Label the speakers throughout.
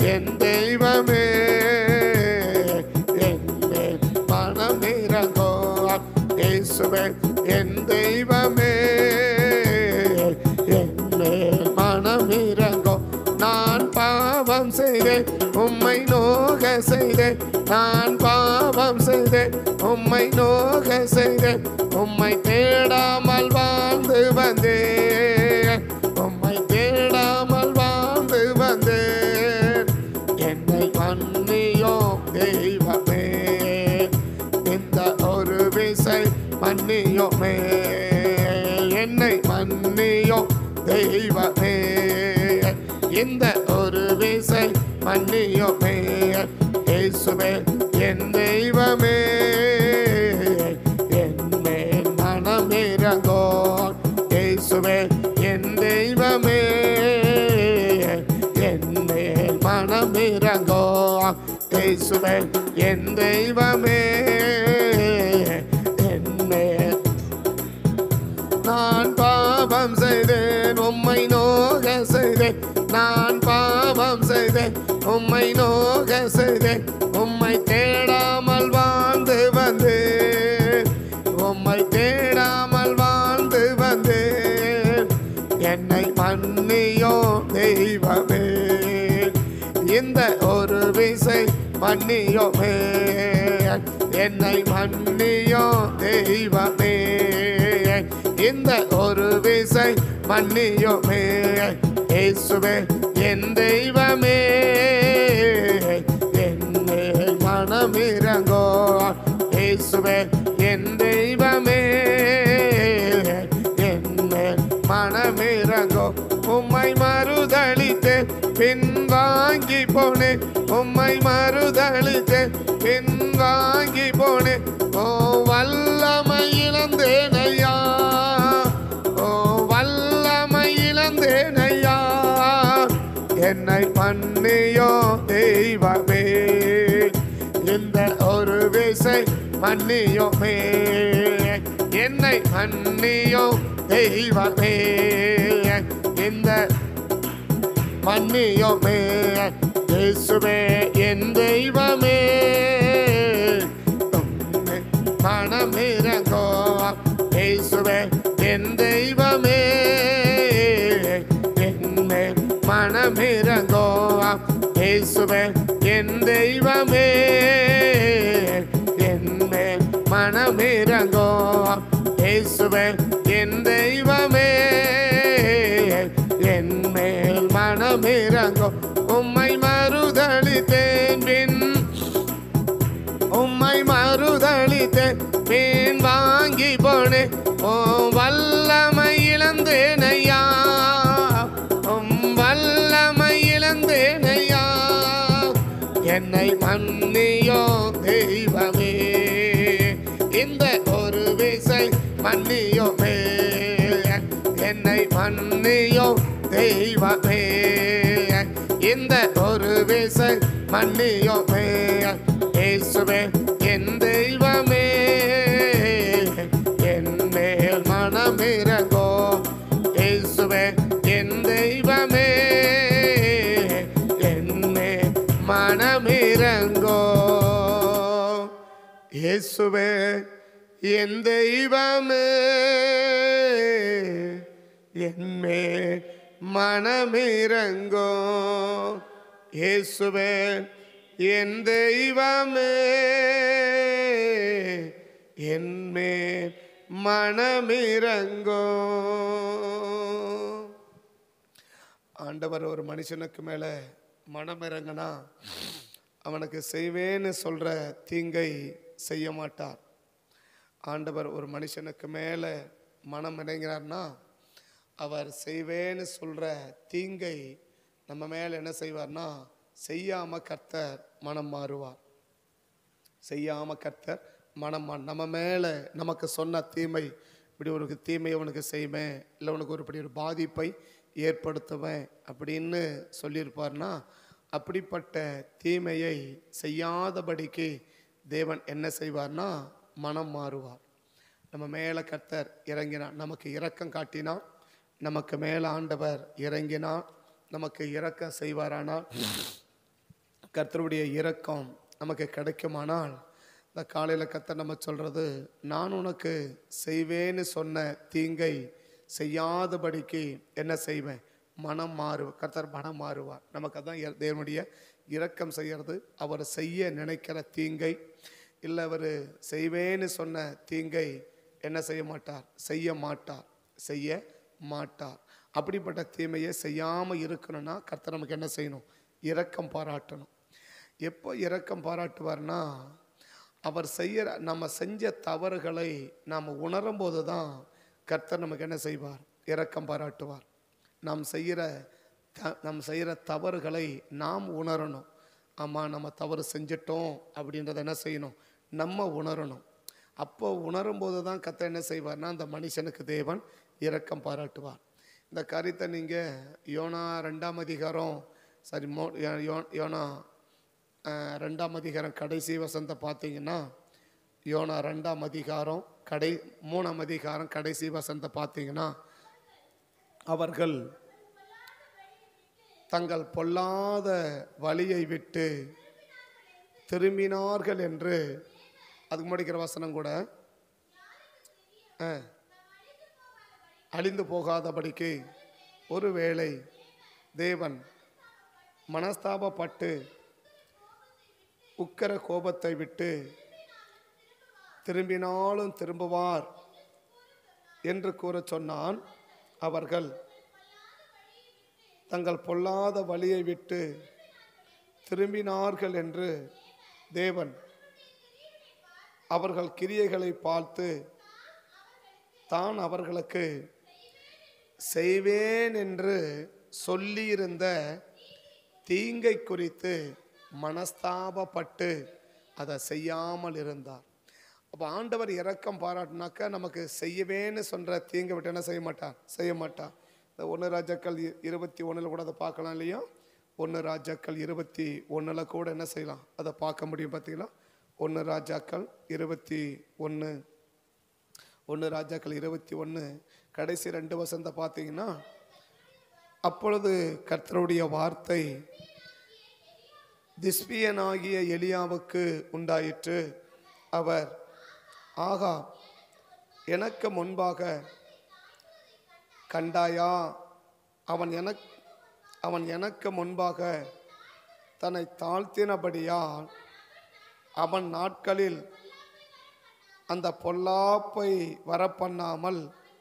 Speaker 1: என் தெய்வமே என்னே மனமிரங்கோ இயேசுவே என் தெய்வமே என்னே மனமிரங்கோ நான் பாவம் செய்தேன் உம்மை நோக செய்தேன் நான் பாவம் செய்தேன் உம்மை நோக செய்தேன் உம்மை தேடாமல் வாழ்ந்து வந்தேன் உம்மை தேடாமல் வாழ்ந்து வந்தேன் என்னை மன்னியோ தெய்வமே இந்த ஒரு விசை மன்னியோமே என்னை மன்னியோ தெய்வமே இந்த ஒரு விசை மன்னியோமே இயேசுவே என் தெய்வமே என்னே மனமிரங்கோ இயேசுவே என் தெய்வமே என்னே மனமிரங்கோ இயேசுவே என் தெய்வமே என்னே நான் பாவம் செய்தேன் உம்மை நோக செய்தேன் நான் பாவம் செய்தேன் உம்மை நோக செய்தேன் உம்மை தேடாமல் வாழ்ந்து வந்தேன் உம்மை தேடாமல் வாழ்ந்து வந்தேன் என்னை மன்னியோ தெய்வமே இந்த ஒரு விசை மன்னியோமே என்னை மன்னியோ தெய்வமே இந்த ஒரு விசை மன்னியோமே இயேசுவே என் தெய்வமே என்னே மனமிரங்கோ இயேசுவே என் தெய்வமே என்னே மனமிரங்கோ உம்மை மறுதளித்து பின் வாங்கி போனேன் உம்மை மறுதளித்து பின் வாங்கி போனேன் ஓ வல்லமை இழந்தேனையா ஓ வல்லமை இழந்தேனையா என்னை மன்னியோ தெய்வமே இந்த ஒரு விசை மன்னியோமே என்னை மன்னியோ தெய்வமே இந்த மன்னியோமே இயேசுவே என் தெய்வமே உம்மை மனமிரங்கோ இயேசுவே என் தெய்வமே என்னே மனமிரங்கோ இயேசுவே என் தெய்வமே என்னே மனமிரங்கோ இயேசுவே என் தெய்வமே என் மேல் மனமிரங்கோ உம்மை மறுதளித்தேன் பின் உம்மை மறுதளித்தேன் மீன் வாங்கி போனேன் ஓ வல்லமை இழந்தேனையா உம் வல்லமை இழந்தேனையா என்னை மன்னியோ தெய்வமே இந்த ஒரு விசை மன்னியோமே என்னை மன்னியோ தெய்வமே இந்த ஒரு விசை மன்னியோமே இயேசுவே என் தெய்வமே என் மேல் மனமிரங்கோ இயேசுவே என் தெய்வமே என் மேல் மனமிரங்கோ இயேசுவே என் தெய்வமே என் மேல் மனமிரங்கோ இயேசுவே என் தெய்வமே என் மேல் மனமிரங்கோ ஆண்டவர் ஒரு மனுஷனுக்கு மேலே மனமிறங்கினா அவனுக்கு செய்வேன்னு சொல்கிற தீங்கை செய்ய மாட்டார் ஆண்டவர் ஒரு மனுஷனுக்கு மேலே மனம் இறங்கினார்னா அவர் செய்வேன்னு சொல்கிற தீங்கை நம்ம மேலே என்ன செய்வார்னா செய்யாமல் கர்த்தர் மனம் மாறுவார் செய்யாமல் கர்த்தர் மனம் மா- நம்ம மேலே நமக்கு சொன்ன தீமை இப்படி ஒரு தீமை உனக்கு செய்வேன் இல்லை உனக்கு ஒரு இப்படி ஒரு பாதிப்பை ஏற்படுத்துவேன் அப்படின்னு சொல்லியிருப்பார்னா அப்படிப்பட்ட தீமையை செய்யாதபடிக்கு தேவன் என்ன செய்வார்னா மனம் மாறுவார் நம்ம மேலே கர்த்தர் இறங்கினார் நமக்கு இரக்கம் காட்டினார் நமக்கு மேலே ஆண்டவர் இறங்கினார் நமக்கு இரக்கம் செய்வாரானால் கர்த்தருடைய இரக்கம் நமக்கு கிடைக்குமானால் இந்த காலையில் கர்த்தர் நம்ம சொல்கிறது நான் உனக்கு செய்வேன்னு சொன்ன தீங்கை செய்யாதபடிக்கு என்ன செய்வேன் மனம் மாறு கர்த்தர் மனம் மாறுவார் நமக்கு அதான் இர- தேவனுடைய இரக்கம் செய்யறது அவர் செய்ய நினைக்கிற தீங்கை இல்லை அவர் செய்வேன்னு சொன்ன தீங்கை என்ன செய்ய மாட்டார் செய்ய மாட்டார் செய்ய மாட்டார் அப்படிப்பட்ட தீமையை செய்யாமல் இருக்கணும்னா கர்த்தர் நமக்கு என்ன செய்யணும் இரக்கம் பாராட்டணும் எப்போ இரக்கம் பாராட்டுவார்னா அவர் செய்யற நம்ம செஞ்ச தவறுகளை நாம் உணரும் போது தான் கர்த்தர் நமக்கு என்ன செய்வார் இரக்கம் பாராட்டுவார் நாம் செய்கிற த நாம் செய்கிற தவறுகளை நாம் உணரணும் ஆமாம் நம்ம தவறு செஞ்சிட்டோம் அப்படின்றத என்ன செய்யணும் நம்ம உணரணும் அப்போ உணரும் போது தான் கர்த்தர் என்ன செய்வார்னா அந்த மனுஷனுக்கு தேவன் இரக்கம் பாராட்டுவார் இந்த காரியத்தை நீங்கள் யோனா ரெண்டாம் அதிகாரம் சாரி மோ யோ- யோ- யோனா அஹ், ரெண்டாம் அதிகாரம் கடைசி வசனத்தை பார்த்தீங்கன்னா யோனா ரெண்டாம் அதிகாரம் கடை மூணாம் அதிகாரம் கடைசி வசனத்தை பார்த்தீங்கன்னா அவர்கள் தங்கள் பொல்லாத வழியை விட்டு திரும்பினார்கள் என்று அதுக்கு முடிக்கிற வசனம் கூட ஆ, அழிந்து போகாதபடிக்கு ஒருவேளை தேவன் மனஸ்தாபப்பட்டு உக்கர கோபத்தை விட்டு திரும்பினாலும் திரும்புவார் என்று கூற சொன்னான் அவர்கள் தங்கள் பொல்லாத வழியை விட்டு திரும்பினார்கள் என்று தேவன் அவர்கள் கிரியைகளை பார்த்து தான் அவர்களுக்கு செய்வேன் என்று சொல்லியிருந்த தீங்கை குறித்து மனஸ்தாபப்பட்டு அதை செய்யாமல் இருந்தார் அப்போ ஆண்டவர் இரக்கம் பாராட்டினாக்க நமக்கு செய்யவேன்னு சொல்கிற தீங்கை விட்டு என்ன செய்ய மாட்டார் செய்ய மாட்டார் இந்த ஒன்று ராஜாக்கள் இ- இருபத்தி ஒன்றில் கூட அதை பார்க்கலாம் இல்லையா ஒன்று ராஜாக்கள் இருபத்தி ஒன்றில் கூட என்ன செய்யலாம் அதை பார்க்க முடியும் பார்த்தீங்களா ஒன்று ராஜாக்கள் இருபத்தி ஒன்று ஒன்று ராஜாக்கள் இருபத்தி ஒன்று கடைசி ரெண்டு வசந்த பார்த்தீங்கன்னா அப்பொழுது கர்த்தருடைய வார்த்தை திஸ்பியனாகிய எலியாவுக்கு உண்டாயிற்று அவர் ஆகா எனக்கு முன்பாக கண்டாயா அவன் எனக்கு அவன் எனக்கு முன்பாக தன்னை தாழ்த்தினபடியால் அவன் நாட்களில் அந்த பொல்லாப்பை வரப்பண்ணாமல்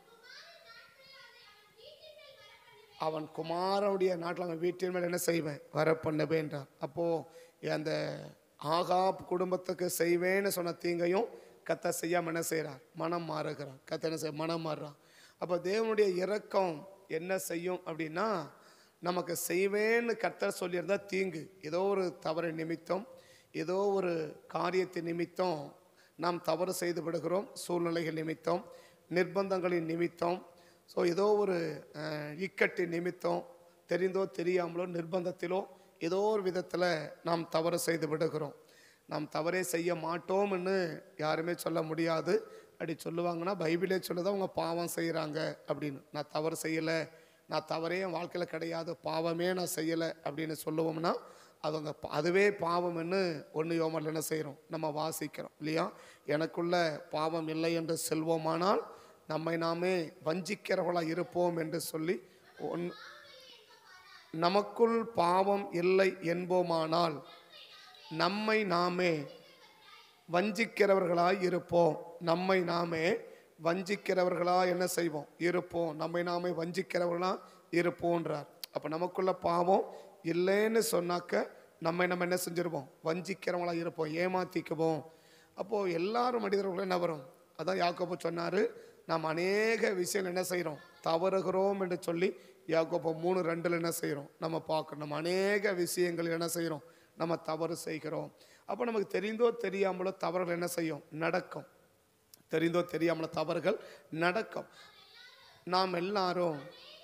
Speaker 1: அவன் குமாரனுடைய நாட்டில் அவன் வீட்டின் மேல் என்ன செய்வேன் வர பண்ணுவேன்றார் அப்போது அந்த ஆகாப் குடும்பத்துக்கு செய்வேன்னு சொன்ன தீங்கையும் கத்த செய்யாம என்ன செய்கிறார் மனம் மாறுகிறார் கத்த என்ன செய்ய மனம் மாறுறான் அப்போ தேவனுடைய இரக்கம் என்ன செய்யும் அப்படின்னா நமக்கு செய்வேன்னு கர்த்தர் சொல்லியிருந்தா தீங்கு ஏதோ ஒரு தவறு நிமித்தம் ஏதோ ஒரு காரியத்தின் நிமித்தம் நாம் தவறு செய்து விடுகிறோம் சூழ்நிலைகள் நிமித்தம் நிர்பந்தங்களின் நிமித்தம் ஸோ ஏதோ ஒரு அஹ், இக்கட்டின் நிமித்தம் தெரிந்தோ தெரியாமலோ நிர்பந்தத்திலோ ஏதோ ஒரு விதத்தில் நாம் தவறு செய்து விடுகிறோம் நாம் தவறே செய்ய மாட்டோம்னு யாருமே சொல்ல முடியாது அப்படி சொல்லுவாங்கன்னா பைபிளே சொல்லுது அவங்க பாவம் செய்கிறாங்க அப்படின்னு நான் தவறு செய்யலை நான் தவறே என் வாழ்க்கையில் கிடையாது பாவமே நான் செய்யலை அப்படின்னு சொல்லுவோம்னா அவங்க ப- அதுவே பாவம்னு ஒன்று யோமரில் என்ன செய்கிறோம் நம்ம வாசிக்கிறோம் இல்லையா எனக்குள்ள பாவம் இல்லை என்று செல்வோமானால் நம்மை நாமே வஞ்சிக்கிறவர்களாக இருப்போம் என்று சொல்லி ஒன் நமக்குள் பாவம் இல்லை என்போமானால் நம்மை நாமே வஞ்சிக்கிறவர்களாய் இருப்போம் நம்மை நாமே வஞ்சிக்கிறவர்களா என்ன செய்வோம் இருப்போம் நம்மை நாமே வஞ்சிக்கிறவர்களா இருப்போன்றார் அப்போ நமக்குள்ள பாவம் இல்லைன்னு சொன்னாக்க நம்மை நம்ம என்ன செஞ்சிருப்போம் வஞ்சிக்கிறவங்களா இருப்போம் ஏமாத்திக்குவோம் அப்போது எல்லாரும் மனிதர்களும் என்ன வரும் அதான் யாக்கோபு சொன்னார் நாம் அநேக விஷயம் என்ன செய்கிறோம் தவறுகிறோம் என்று சொல்லி யாக்கோபு மூணு ரெண்டில் என்ன செய்கிறோம் நம்ம பார்க்கணும் நம்ம அநேக விஷயங்கள் என்ன செய்கிறோம் நம்ம தவறு செய்கிறோம் அப்போ நமக்கு தெரிந்தோ தெரியாமலோ தவறுகள் என்ன செய்யும் நடக்கும் தெரிந்தோ தெரியாமலோ தவறுகள் நடக்கும் நாம் எல்லாரும்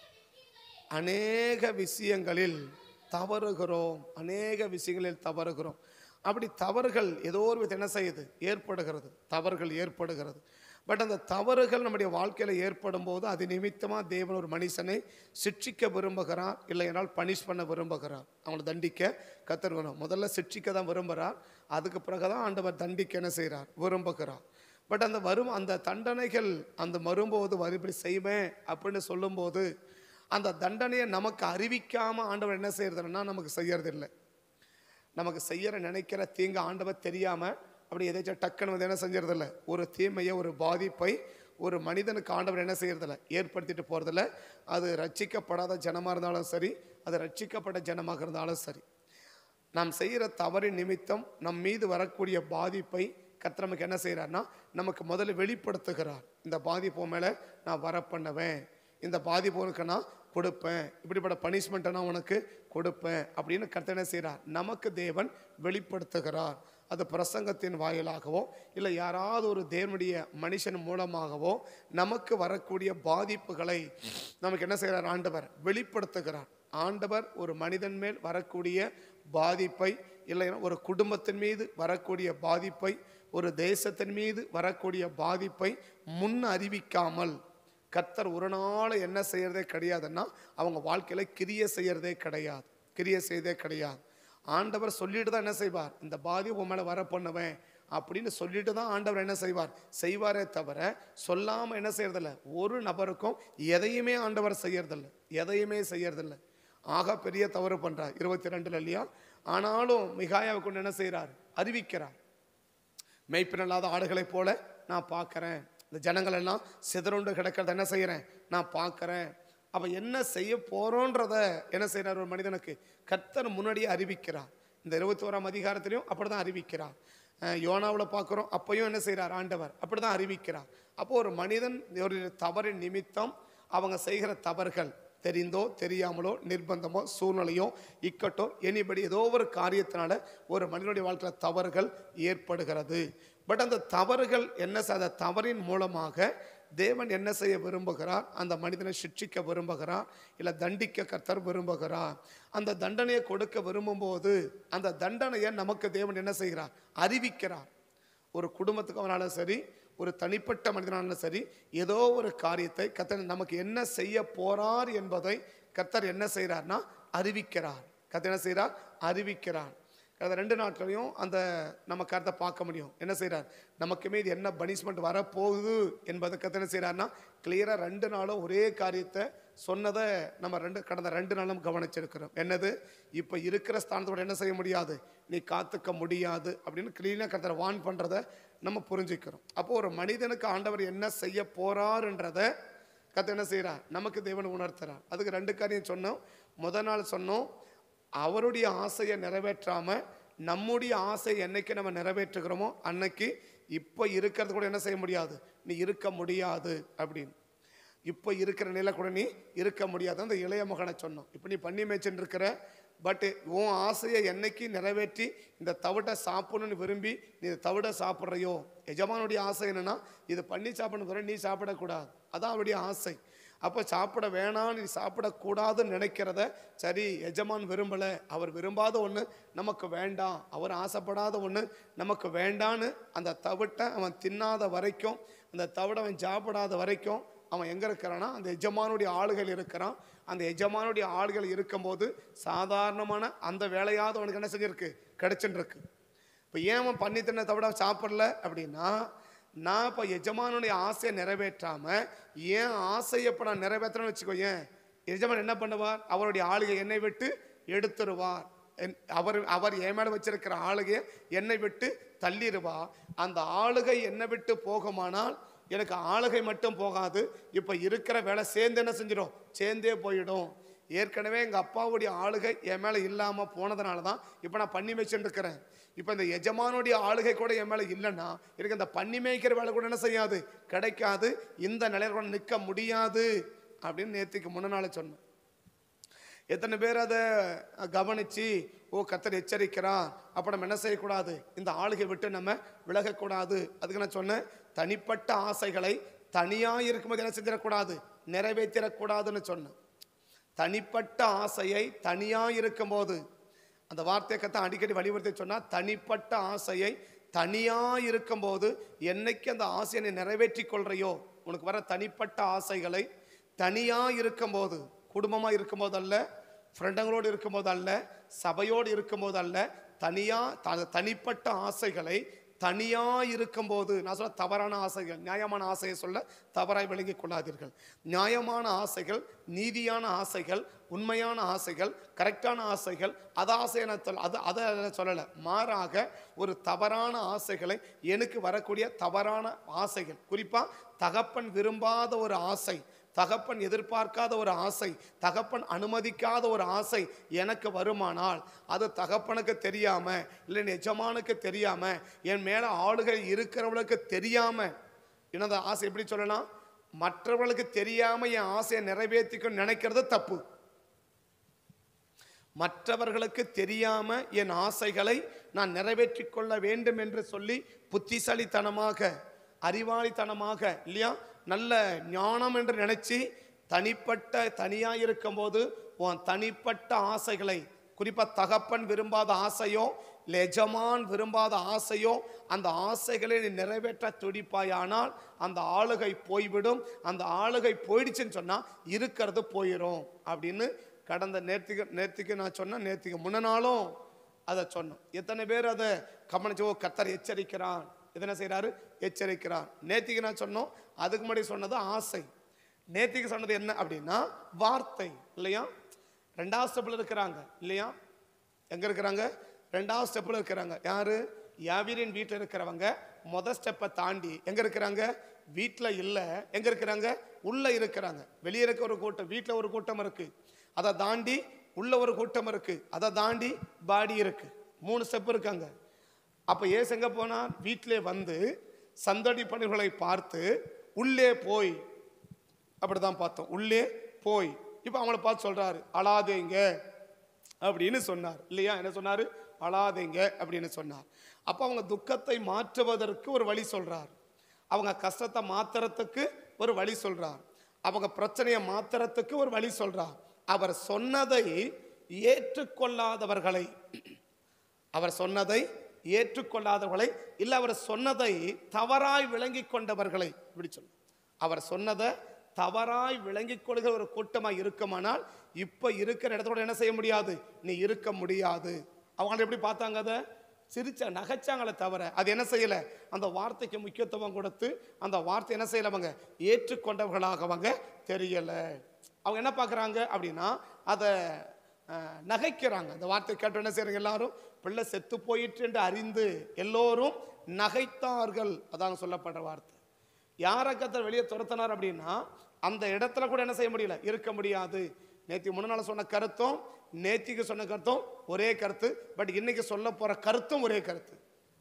Speaker 1: அநேக விஷயங்களில் தவறுகிறோம் அநேக விஷயங்களில் தவறுகிறோம் அப்படி தவறுகள் ஏதோ ஒரு வித என்ன செய்யுது ஏற்படுகிறது தவறுகள் ஏற்படுகிறது பட் அந்த தவறுகள் நம்முடைய வாழ்க்கையில் ஏற்படும் போது அது நிமித்தமாக தேவன் ஒரு மனுஷனை சிட்சிக்க விரும்புகிறார் இல்லை என்றால் பனிஷ் பண்ண விரும்புகிறார் அவனை தண்டிக்க கத்தருக்கணும் முதல்ல சிட்சிக்க தான் விரும்புகிறார் அதுக்கு பிறகு தான் ஆண்டவர் தண்டிக்க என்ன செய்கிறார் விரும்புகிறார் பட் அந்த வரும் அந்த தண்டனைகள் அந்த வரும்போது வரு இப்படி செய்வேன் அப்படின்னு சொல்லும்போது அந்த தண்டனையை நமக்கு அறிவிக்காம ஆண்டவர் என்ன செய்யறதுன்னா நமக்கு செய்யறதில்லை நமக்கு செய்யற நினைக்கிற தீங்கு ஆண்டவர் தெரியாம அப்படி எதாச்சும் டக்குன்னு வந்து என்ன செஞ்சறதில்ல ஒரு தீமையை ஒரு பாதிப்பை ஒரு மனிதனுக்கு ஆண்டவர் என்ன செய்யறதில்ல ஏற்படுத்திட்டு போறதில்ல அது ரட்சிக்கப்படாத ஜனமா இருந்தாலும் சரி அது ரட்சிக்கப்பட்ட ஜனமாக இருந்தாலும் சரி நாம் செய்கிற தவறின் நிமித்தம் நம் மீது வரக்கூடிய பாதிப்பை கர்த்தர் நமக்கு என்ன செய்கிறார்னா நமக்கு முதல்ல வெளிப்படுத்துகிறார் இந்த பாதிப்பு மேலே நான் வர பண்ணுவேன் இந்த பாதிப்பு உனக்கு நான் கொடுப்பேன் இப்படிப்பட்ட பனிஷ்மெண்ட்டை நான் உனக்கு கொடுப்பேன் அப்படின்னு கர்த்தர் என்ன செய்கிறார் நமக்கு தேவன் வெளிப்படுத்துகிறார் அது பிரசங்கத்தின் வாயிலாகவோ இல்லை யாராவது ஒரு தேவனுடைய மனுஷன் மூலமாகவோ நமக்கு வரக்கூடிய பாதிப்புகளை நமக்கு என்ன செய்கிறார் ஆண்டவர் வெளிப்படுத்துகிறார் ஆண்டவர் ஒரு மனிதன் மேல் வரக்கூடிய பாதிப்பை இல்லைன்னா ஒரு குடும்பத்தின் மீது வரக்கூடிய பாதிப்பை ஒரு தேசத்தின் மீது வரக்கூடிய பாதிப்பை முன் அறிவிக்காமல் கர்த்தர் ஒரு நாள் என்ன செய்யறதே கிடையாதுன்னா அவங்க வாழ்க்கையில கிரிய செய்யறதே கிடையாது கிரிய செய்யறதே கிடையாது ஆண்டவர் சொல்லிட்டு தான் என்ன செய்வார் இந்த பாதிப்பு உன் மேல வர பண்ணுவேன் அப்படின்னு சொல்லிட்டு தான் ஆண்டவர் என்ன செய்வார் செய்வாரே தவிர சொல்லாம என்ன செய்யறதில்ல ஒரு நபருக்கும் எதையுமே ஆண்டவர் செய்யறதில்ல எதையுமே செய்யறதில்ல ஆக பெரிய தவறு பண்றார் இருபத்தி ரெண்டுல இல்லையா ஆனாலும் மிகாயாவை கொண்டு என்ன செய்றார் அறிவிக்கிறார் மெய்ப்பினல்லாத ஆடுகளைப் போல நான் பார்க்கறேன் இந்த ஜனங்கள் எல்லாம் சிதறுண்டு கிடக்கிறத என்ன செய்கிறேன் நான் பார்க்கறேன் அப்ப என்ன செய்ய போறோன்றத என்ன செய்றார் ஒரு மனிதனுக்கு கர்த்தர் முன்னாடியே அறிவிக்கிறார் இந்த இருபத்தி ஓராம் அதிகாரத்திலையும் அப்படிதான் அறிவிக்கிறார் அஹ் யோனாவுல பார்க்குறோம் அப்பையும் என்ன செய்றார் ஆண்டவர் அப்படிதான் அறிவிக்கிறார் அப்போ ஒரு மனிதன் ஒரு தவறின் நிமித்தம் அவங்க செய்கிற தவறுகள் தெரிந்தோ தெரியாமலோ நிர்பந்தமோ சூழ்நிலையோ இக்கட்டோ எனிபடி ஏதோ ஒரு காரியத்தினால ஒரு மனிதனுடைய வாழ்க்கையில் தவறுகள் ஏற்படுகிறது பட் அந்த தவறுகள் என்ன செ- அந்த தவறின் மூலமாக தேவன் என்ன செய்ய விரும்புகிறார் அந்த மனிதனை சிட்சிக்க விரும்புகிறார் இல்லை தண்டிக்க கர்த்தர் விரும்புகிறார் அந்த தண்டனையை கொடுக்க விரும்பும்போது அந்த தண்டனையை நமக்கு தேவன் என்ன செய்கிறார் அறிவிக்கிறார் ஒரு குடும்பத்துக்கு அவனாலும் சரி ஒரு தனிப்பட்ட மனிதனாலும் சரி ஏதோ ஒரு காரியத்தை கர்த்தர் நமக்கு என்ன செய்ய போறார் என்பதை கர்த்தர் என்ன செய்கிறார்னா அறிவிக்கிறார் கர்த்தர் என்ன செய்கிறார் அறிவிக்கிறார் கடந்த ரெண்டு நாட்களையும் அந்த நம்ம கருத்தை பார்க்க முடியும் என்ன செய்கிறார் நமக்குமே இது என்ன பனிஷ்மெண்ட் வரப்போகுது என்பதை கர்த்தர் என்ன செய்கிறார்னா கிளியராக ரெண்டு நாளும் ஒரே காரியத்தை சொன்னதை நம்ம ரெண்டு கடந்த ரெண்டு நாளும் கவனிச்சிருக்கிறோம் என்னது இப்போ இருக்கிற ஸ்தானத்தோட என்ன செய்ய முடியாது நீ காத்துக்க முடியாது அப்படின்னு கிளீனாக கர்த்தரை வான் பண்ணுறதை நம்ம புரிஞ்சுக்கிறோம் அப்போ ஒரு மனிதனுக்கு ஆண்டவர் என்ன செய்ய போறாருன்றத கத்த என்ன செய்கிறார் நமக்கு தேவன் உணர்த்துறார் அதுக்கு ரெண்டு காரியம் சொன்னோம் முத நாள் சொன்னோம் அவருடைய ஆசையை நிறைவேற்றாம நம்முடைய ஆசை என்னைக்கு நம்ம நிறைவேற்றுகிறோமோ அன்னைக்கு இப்போ இருக்கிறது கூட என்ன செய்ய முடியாது நீ இருக்க முடியாது அப்படின்னு இப்போ இருக்கிற நிலை கூட நீ இருக்க முடியாது அந்த இளைய மகனை சொன்னோம் இப்போ நீ பண்ணி மேய்ச்சின்னு இருக்கிற பட் உன் ஆசையை என்னைக்கு நிறைவேற்றி இந்த தவிட்டை சாப்பிடணும்னு விரும்பி நீ இந்த தவிட்டை சாப்பிட்றையோ எஜமானுடைய ஆசை என்னன்னா இது பண்ணி சாப்பிடணும் பிறகு நீ சாப்பிடக்கூடாது அதான் அவருடைய ஆசை அப்போ சாப்பிட வேணாம் நீ சாப்பிடக்கூடாதுன்னு நினைக்கிறத சரி எஜமான் விரும்பலை அவர் விரும்பாத ஒன்று நமக்கு வேண்டாம் அவர் ஆசைப்படாத ஒன்று நமக்கு வேண்டான்னு அந்த தவிட்டை அவன் தின்னாத வரைக்கும் அந்த தவிடை அவன் சாப்பிடாத வரைக்கும் அவன் எங்கே இருக்கிறான்னா அந்த எஜமானுடைய ஆளுகள் இருக்கிறான் அந்த எஜமானுடைய ஆளுகள் இருக்கும்போது சாதாரணமான அந்த வேலையாவது அவனுக்கு என்ன செஞ்சிருக்கு கிடைச்சுட்டு இருக்கு இப்போ ஏன் அவன் பண்ணி தின்ன தவிட சாப்பிடல அப்படின்னா நான் இப்போ எஜமானுடைய ஆசையை நிறைவேற்றாம ஏன் ஆசையை இப்போ நான் நிறைவேற்றுறேன்னு வச்சுக்கோ ஏன் எஜமான் என்ன பண்ணுவார் அவருடைய ஆளுகை என்னை விட்டு எடுத்துருவார் என்- அவர் அவர் என் மேல வச்சிருக்கிற ஆளுகையை என்னை விட்டு தள்ளிடுவார் அந்த ஆளுகை என்னை விட்டு போகுமானால் எனக்கு ஆளுகை மட்டும் போகாது இப்போ இருக்கிற வேலை சேர்ந்து என்ன செஞ்சிடும் சேர்ந்தே போயிடும் ஏற்கனவே எங்கள் அப்பாவுடைய ஆளுகை என் மேலே இல்லாமல் போனதுனால தான் இப்போ நான் பண்ணி வச்சுட்டு இருக்கிறேன் இப்போ இந்த எஜமானுடைய ஆளுகை கூட என் மேலே இல்லைன்னா எனக்கு இந்த பண்ணி மேய்க்கிற வேலை கூட என்ன செய்யாது கிடைக்காது இந்த நிலையில கூட நிற்க முடியாது அப்படின்னு நேற்றுக்கு முன்ன நாள் சொன்னேன் எத்தனை பேர் அதை கவனிச்சு ஓ கத்தர் எச்சரிக்கிறான் அப்போ நம்ம என்ன செய்யக்கூடாது இந்த ஆளுகை விட்டு நம்ம விலகக்கூடாது அதுக்கு நான் சொன்னேன் தனிப்பட்ட ஆசைகளை தனியாக இருக்கும்போது என்ன செஞ்சிடக்கூடாது நிறைவேற்றிடக்கூடாதுன்னு சொன்னேன் தனிப்பட்ட ஆசையை தனியாக இருக்கும்போது அந்த வார்த்தையை கத்த அடிக்கடி வலியுறுத்தி சொன்னா தனிப்பட்ட ஆசையை தனியா இருக்கும்போது என்னைக்கு அந்த ஆசையை நீ நிறைவேற்றி கொள்றையோ உனக்கு வர தனிப்பட்ட ஆசைகளை தனியா இருக்கும்போது குடும்பமா இருக்கும்போது அல்ல ஃப்ரெண்டுங்களோடு இருக்கும்போது அல்ல சபையோடு இருக்கும்போது அல்ல தனியா த- தனிப்பட்ட ஆசைகளை தனியா இருக்கும்போது நான் சொல்ல தவறான ஆசைகள் நியாயமான ஆசையை சொல்ல தவறாய் விளங்கிக் கொள்ளாதீர்கள் நியாயமான ஆசைகள் நீதியான ஆசைகள் உண்மையான ஆசைகள் கரெக்டான ஆசைகள் அது ஆசையை நான் சொல்ல அது அதை நான் சொல்லலை மாறாக ஒரு தவறான ஆசைகளை எனக்கு வரக்கூடிய தவறான ஆசைகள் குறிப்பா தகப்பன் விரும்பாத ஒரு ஆசை தகப்பன் எதிர்பார்க்காத ஒரு ஆசை தகப்பன் அனுமதிக்காத ஒரு ஆசை எனக்கு வருமானால் அது தகப்பனுக்கு தெரியாம இல்லை என் எஜமானுக்கு தெரியாம என் மேல ஆளுகை இருக்கிறவளுக்கு தெரியாம என்னது ஆசை எப்படி சொல்லலாம் மற்றவர்களுக்கு தெரியாம என் ஆசையை நிறைவேற்றிக்க நினைக்கிறது தப்பு மற்றவர்களுக்கு தெரியாம என் ஆசைகளை நான் நிறைவேற்றிக் கொள்ள வேண்டும் என்று சொல்லி புத்திசாலித்தனமாக அறிவாளித்தனமாக இல்லையா நல்ல ஞானம் என்று நினைச்சு தனிப்பட்ட தனியா இருக்கும்போது உன் தனிப்பட்ட ஆசைகளை குறிப்பா தகப்பன் விரும்பாத ஆசையோ இல்லை எஜமான் விரும்பாத ஆசையோ அந்த ஆசைகளை நீ நிறைவேற்ற துடிப்பாயானால் அந்த ஆளுகை போய்விடும் அந்த ஆளுகை போயிடுச்சுன்னு சொன்னா இருக்கிறது போயிடும் அப்படின்னு கடந்த நேர்த்திக்கு நேர்த்திக்கு நான் சொன்னேன் நேர்த்திக்கு முன்ன நாளும் அதை சொன்னோம் எத்தனை பேர் அதை கவனிச்சு ஓ கத்தர் எச்சரிக்கிறான் எத்தனை செய்கிறாரு எச்சரிக்கிறான் நேத்திக்கு நான் சொன்னோம் அதுக்கு முன்னாடி சொன்னது ஆசை நேத்திக்கு சொன்னது என்ன அப்படின்னா வார்த்தை இல்லையா ரெண்டாவது ஸ்டெப்பில் இருக்கிறாங்க இல்லையா எங்க இருக்கிறாங்க ரெண்டாவது ஸ்டெப்பில் இருக்கிறாங்க யாரு யாவீரின் வீட்டில் இருக்கிறவங்க முத ஸ்டெப்பை தாண்டி எங்க இருக்கிறாங்க வீட்டில் இல்லை எங்க இருக்கிறாங்க உள்ள இருக்கிறாங்க வெளியே இருக்க ஒரு கூட்டம் வீட்டில் ஒரு கூட்டம் இருக்கு அதை தாண்டி உள்ள ஒரு கூட்டம் இருக்கு அதை தாண்டி பாடி இருக்கு மூணு ஸ்டெப் இருக்காங்க அப்ப ஏசு எங்க போனார் வீட்டிலே வந்து சந்தடி பணிகளை பார்த்து உள்ளே போய் அப்படிதான் பார்த்தோம் உள்ளே போய் இப்போ அவங்கள பார்த்து சொல்றாரு அழாதேங்க அப்படின்னு சொன்னார் இல்லையா என்ன சொன்னாரு அழாதேங்க அப்படின்னு சொன்னார் அப்போ அவங்க துக்கத்தை மாற்றுவதற்கு ஒரு வழி சொல்றார் அவங்க கஷ்டத்தை மாத்துறதுக்கு ஒரு வழி சொல்றார் அவங்க பிரச்சனையை மாத்துறதுக்கு ஒரு வழி சொல்றார் அவர் சொன்னதை ஏற்றுக்கொள்ளாதவர்களை அவர் சொன்னதை ஏற்றுக்கொள்ளாதவர்களை இல்லை அவர் சொன்னதை தவறாய் விளங்கி கொண்டவர்களை இப்படி சொல்லு அவர் சொன்னதை தவறாய் விளங்கிக் கொள்கிற ஒரு கூட்டமாக இருக்குமானால் இப்ப இருக்கிற இடத்தோட என்ன செய்ய முடியாது நீ இருக்க முடியாது அவங்க எப்படி பார்த்தாங்க அதை சிரிச்ச நகைச்சாங்களே தவிர அது என்ன செய்யல அந்த வார்த்தைக்கு முக்கியத்துவம் கொடுத்து அந்த வார்த்தை என்ன செய்யல அவங்க ஏற்றுக்கொண்டவர்களாக அவங்க தெரியல அவங்க என்ன பார்க்கறாங்க அப்படின்னா அதை அஹ், நகைக்கிறாங்க அந்த வார்த்தை கேட்டு என்ன செய்யறாங்க எல்லாரும் பிள்ளை செத்து போயிற்று என்று அறிந்து எல்லோரும் நகைத்தார்கள் அதான் சொல்லப்படுற வார்த்தை யாரை கத்தர் வெளியே துரத்தினார் அப்படின்னா அந்த இடத்துல கூட என்ன செய்ய முடியல இருக்க முடியாது நேத்தி முன்னால சொன்ன கருத்தும் நேத்திக்கு சொன்ன கருத்தும் ஒரே கருத்து பட் இன்னைக்கு சொல்ல போற கருத்தும் ஒரே கருத்து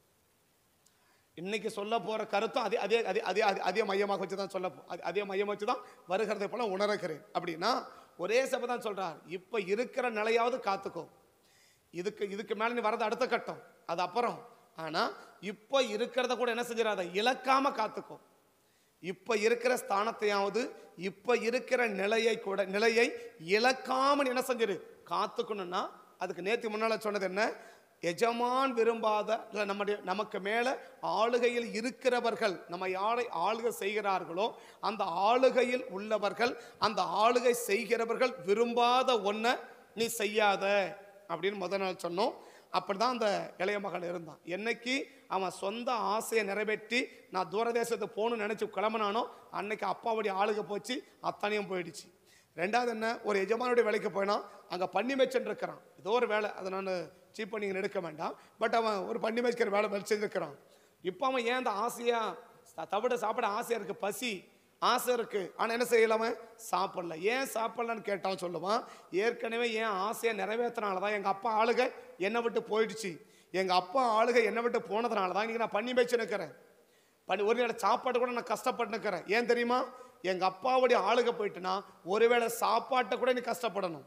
Speaker 1: இன்னைக்கு சொல்ல போற கருத்தும் அதே அதே அதே அதே அதே- அதே மையமாக வச்சு தான் சொல்ல போ- அதே- அதே மையம் வச்சு தான் வருகிறதை போல உணர்கிறேன் அப்படின்னா ஒரே சபை தான் சொல்றார் இப்ப இருக்கிற நிலையாவது காத்துக்கோ இதுக்கு இதுக்கு மேல நீ வரது அடுத்த கட்டம் அது அப்புறம் ஆனா இப்ப இருக்கிறத கூட என்ன செஞ்சிடாத இழக்காம காத்துக்கோ இப்ப இருக்கிற ஸ்தானத்தையாவது இப்ப இருக்கிற நிலையை கூட நிலையை இழக்காம நீ என்ன செஞ்சிரு காத்துக்கணும்னா அதுக்கு நேத்து முன்னால சொன்னது என்ன எஜமான் விரும்பாத இல்ல நம்முடைய நமக்கு மேல ஆளுகையில் இருக்கிறவர்கள் நம்ம யாரை ஆளுகை செய்கிறார்களோ அந்த ஆளுகையில் உள்ளவர்கள் அந்த ஆளுகை செய்கிறவர்கள் விரும்பாத ஒன்றை நீ செய்யாத அப்படின்னு முத நாள் சொன்னோம் அப்படிதான் அந்த இளைய மகன் இருந்தான் என்னைக்கு அவன் சொந்த ஆசையை நிறைவேற்றி நான் தூரதேசத்துக்கு போகணும்னு நினைச்சு கிளம்புனானோ அன்னைக்கு அப்பாவுடைய ஆளுக போச்சு அத்தனையும் போயிடுச்சு ரெண்டாவது என்ன ஒரு எஜமானுடைய வேலைக்கு போயினான் அங்கே பண்ணி மேய்ச்சல் இருக்கிறான் ஏதோ ஒரு வேலை அதை நான் சீப் பண்ணி இங்க எடுக்க வேண்டாம் பட் அவன் ஒரு பண்ணி மேய்க்கிற வேலை வேலை செஞ்சுருக்கிறான் இப்போ அவன் ஏன் அந்த ஆசையா ச- தவிட சாப்பிட ஆசையா இருக்கு பசி ஆசை இருக்கு ஆனா என்ன செய்யலாம சாப்பிடல ஏன் சாப்பிடலன்னு கேட்டான் சொல்லுவான் ஏற்கனவே ஏன் ஆசையை நிறைவேற்றினால தான் எங்க அப்பா ஆளுக என்னை விட்டு போயிடுச்சு எங்க அப்பா ஆளுக என்னை விட்டு போனதுனால தான் இன்னைக்கு நான் பண்ணி மேய்ச்சி நிற்கிறேன் பண்ணி ஒரு நேரம் சாப்பாடு கூட நான் கஷ்டப்பட்டு நிற்கிறேன் ஏன் தெரியுமா எங்க அப்பாவுடைய ஆளுக போயிட்டுனா ஒருவேளை சாப்பாட்டை கூட நீ கஷ்டப்படணும்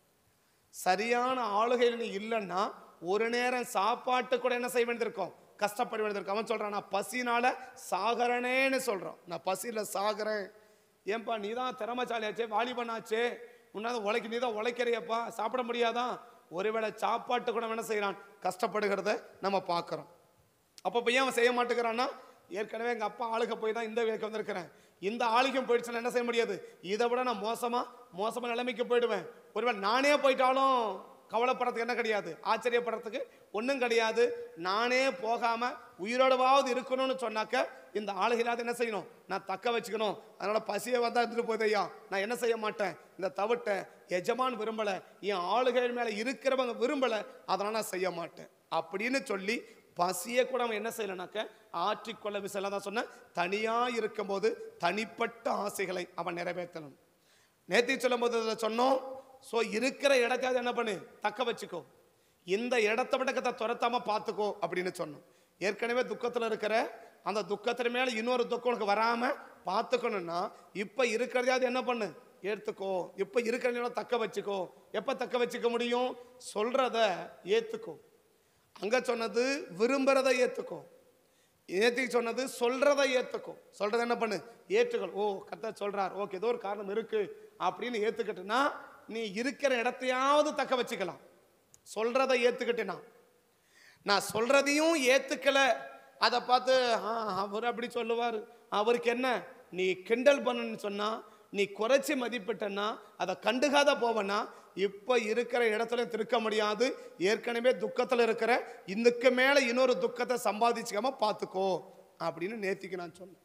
Speaker 1: சரியான ஆளுகையில் நீ இல்லைன்னா ஒரு நேரம் சாப்பாட்டு கூட என்ன செய்ய வேண்டியிருக்கும் கஷ்டப்பட வேண்டியிருக்கும் அவன் சொல்றான் நான் பசினால சாகரனேன்னு சொல்றான் நான் பசியில சாகுறேன் ஏன்பா நீ தான் திறமசாலியாச்சே வாலிபனாச்சே உன்னாத உழைக்க நீ தான் உழைக்கிறியப்பா சாப்பிட முடியாதா ஒருவேளை சாப்பாட்டு கூட என்ன செய்யறான் கஷ்டப்படுகிறத நம்ம பார்க்குறோம் அப்போ இப்போ ஏன் அவன் செய்ய மாட்டேங்கிறான்னா ஏற்கனவே எங்கள் அப்பா ஆளுக போய் தான் இந்த வேலைக்கு வந்திருக்கிறேன் இந்த ஆளுக்கும் போயிடுச்சுன்னா என்ன செய்ய முடியாது இதை விட நான் மோசமாக மோசமாக நிலைமைக்கு போயிடுவேன் ஒருவேளை நானே போயிட்டாலும் கவலைப்படுறதுக்கு என்ன கிடையாது ஆச்சரியப்படுறதுக்கு ஒன்றும் கிடையாது நானே போகாமல் உயிரோடவாவது இருக்கணும்னு சொன்னாக்க இந்த ஆளுகையிலாவது என்ன செய்யணும் நான் தக்க வச்சுக்கணும் அதனால பசியை வந்தா எடுத்துட்டு போகுது ஐயா நான் என்ன செய்ய மாட்டேன் இந்த தவிட்ட எஜமான் விரும்பலை என் ஆளுகைகள் மேலே இருக்கிறவங்க விரும்பலை அதனால் நான் செய்ய மாட்டேன் அப்படின்னு சொல்லி பசியை கூட அவன் என்ன செய்யலைனாக்க ஆற்றிக்கொள்ள விசையில தான் சொன்னேன் தனியாக இருக்கும்போது தனிப்பட்ட ஆசைகளை அவன் நிறைவேற்றணும் நேத்தி சொல்லும் போது இதில் சொன்னோம் ஸோ இருக்கிற இடத்தையாவது என்ன பண்ணு தக்க வச்சுக்கோ இந்த இடத்த விட கத்தை துரத்தாம பார்த்துக்கோ அப்படின்னு சொன்னோம் ஏற்கனவே துக்கத்தில் இருக்கிற அந்த துக்கத்தின் மேலே இன்னொரு துக்கம் உனக்கு வராமல் பார்த்துக்கணும்னா இப்போ இருக்கிறதையாவது என்ன பண்ணு ஏற்றுக்கோ இப்போ இருக்கிற தக்க வச்சுக்கோ எப்போ தக்க வச்சுக்க முடியும் சொல்றத ஏற்றுக்கோ அங்க சொன்னது விரும்புறத ஏத்துக்கோ நேத்திக்கு சொன்னது சொல்றதை ஏத்துக்கோ சொல்றதை என்ன பண்ணு ஏற்றுக்கொள் ஓ கத்த சொல்றார் ஓகே ஏதோ ஒரு காரணம் இருக்கு அப்படின்னு ஏத்துக்கிட்டுனா நீ இருக்கிற இடத்தையாவது தக்க வச்சுக்கலாம் சொல்றதை ஏத்துக்கிட்டேனா நான் சொல்றதையும் ஏத்துக்கல அதை பார்த்து ஆ அவர் அப்படி சொல்லுவார் அவருக்கு என்ன நீ கிண்டல் பண்ணுன்னு சொன்னா நீ குறைச்சி மதிப்பிட்டனா அதை கண்டுகாத போவனா இப்போ இருக்கிற இடத்துல திருக்க முடியாது ஏற்கனவே துக்கத்தில் இருக்கிற இதுக்கு மேலே இன்னொரு துக்கத்தை சம்பாதிச்சுக்காம பார்த்துக்கோ அப்படின்னு நேத்திக்கு நான் சொன்னேன்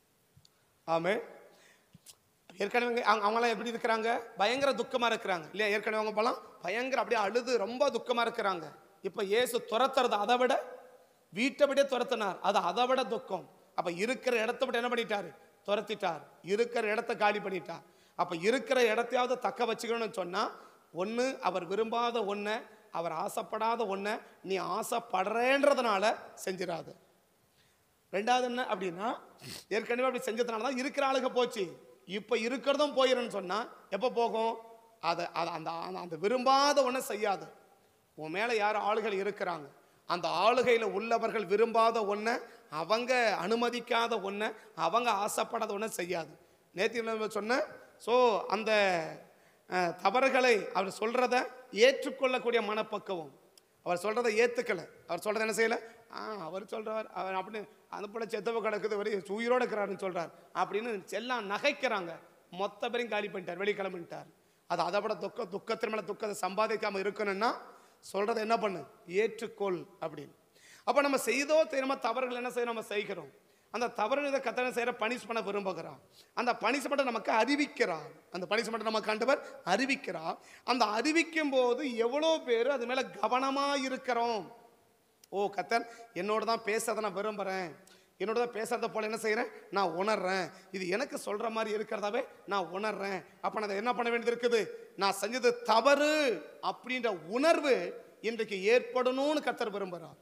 Speaker 1: ஆமே ஏற்கனவே அவங்க அவங்களாம் எப்படி இருக்கிறாங்க பயங்கர துக்கமா இருக்கிறாங்க இல்லையா ஏற்கனவே அவங்க போலாம் பயங்கர அப்படியே அழுது ரொம்ப துக்கமா இருக்கிறாங்க இப்போ இயேசு துரத்துறது அதை விட வீட்டை விட துரத்தினார் அது அதை விட துக்கம் அப்ப இருக்கிற இடத்த விட என்ன பண்ணிட்டாரு துரத்திட்டார் இருக்கிற இடத்த காலி பண்ணிட்டார் அப்ப இருக்கிற இடத்தையாவது தக்க வச்சுக்கணும்னு சொன்னா ஒண்ணு அவர் விரும்பாத ஒன்றை அவர் ஆசைப்படாத ஒன்றை நீ ஆசைப்படுறேன்றதுனால செஞ்சிடாத ரெண்டாவது என்ன அப்படின்னா ஏற்கனவே அப்படி செஞ்சதுனால தான் இருக்கிற ஆளுக போச்சு இப்போ இருக்கிறதும் போயிருன்னு சொன்னா எப்போ போகும் அதை அதை அந்த அந்த- அந்த விரும்பாத ஒன்றை செய்யாது உன் மேலே யார் ஆளுகள் இருக்கிறாங்க அந்த ஆளுகையில் உள்ளவர்கள் விரும்பாத ஒன்றை அவங்க அனுமதிக்காத ஒன்றை அவங்க ஆசைப்படாத ஒன்றை செய்யாது நேற்று சொன்னேன் ஸோ அந்த அஹ், தவறுகளை அவர் சொல்றத ஏற்றுக்கொள்ளக்கூடிய மனப்பக்குவம் அவர் சொல்றதை ஏத்துக்கல அவர் சொல்றதை என்ன செய்யல ஆ அவர் சொல்றார் அவர் அப்படின்னு அந்த பிள்ளை செத்தவ கிடக்குது வரை உயிரோட இருக்கிறாருன்னு சொல்றார் அப்படின்னு எல்லாம் நகைக்கிறாங்க மொத்த பேரையும் காலி பண்ணிட்டார் வெளி கிளம்பிட்டார் அது அதை விட துக்க துக்கத்தின் மேல துக்கத்தை சம்பாதிக்காம இருக்கணும்னா சொல்றதை என்ன பண்ணு ஏற்றுக்கொள் அப்படின்னு அப்ப நம்ம செய்தோ தெரியாம தவறுகள் என்ன செய்ய நம்ம செய்கிறோம் அந்த தவறு இதை கத்தனை செய்யற பனிஷ் பண்ண விரும்புகிறான் அந்த பனிஷ்மெண்ட்டை நமக்கு அறிவிக்கிறான் அந்த பனிஷ்மெண்ட்டை நமக்கு ஆண்டவர் அறிவிக்கிறான் அந்த அறிவிக்கும் போது எவ்வளோ பேர் அது மேல கவனமா இருக்கிறோம் ஓ கத்தன் என்னோட தான் பேசுறதை நான் விரும்புகிறேன் என்னோட தான் பேசுறத போல என்ன செய்கிறேன் நான் உணர்றேன் இது எனக்கு சொல்ற மாதிரி இருக்கிறதாவே நான் உணர்றேன் அப்போ நான் அதை என்ன பண்ண வேண்டியது இருக்குது நான் செஞ்சது தவறு அப்படின்ற உணர்வு இன்றைக்கு ஏற்படணும்னு கத்தர் விரும்புகிறார்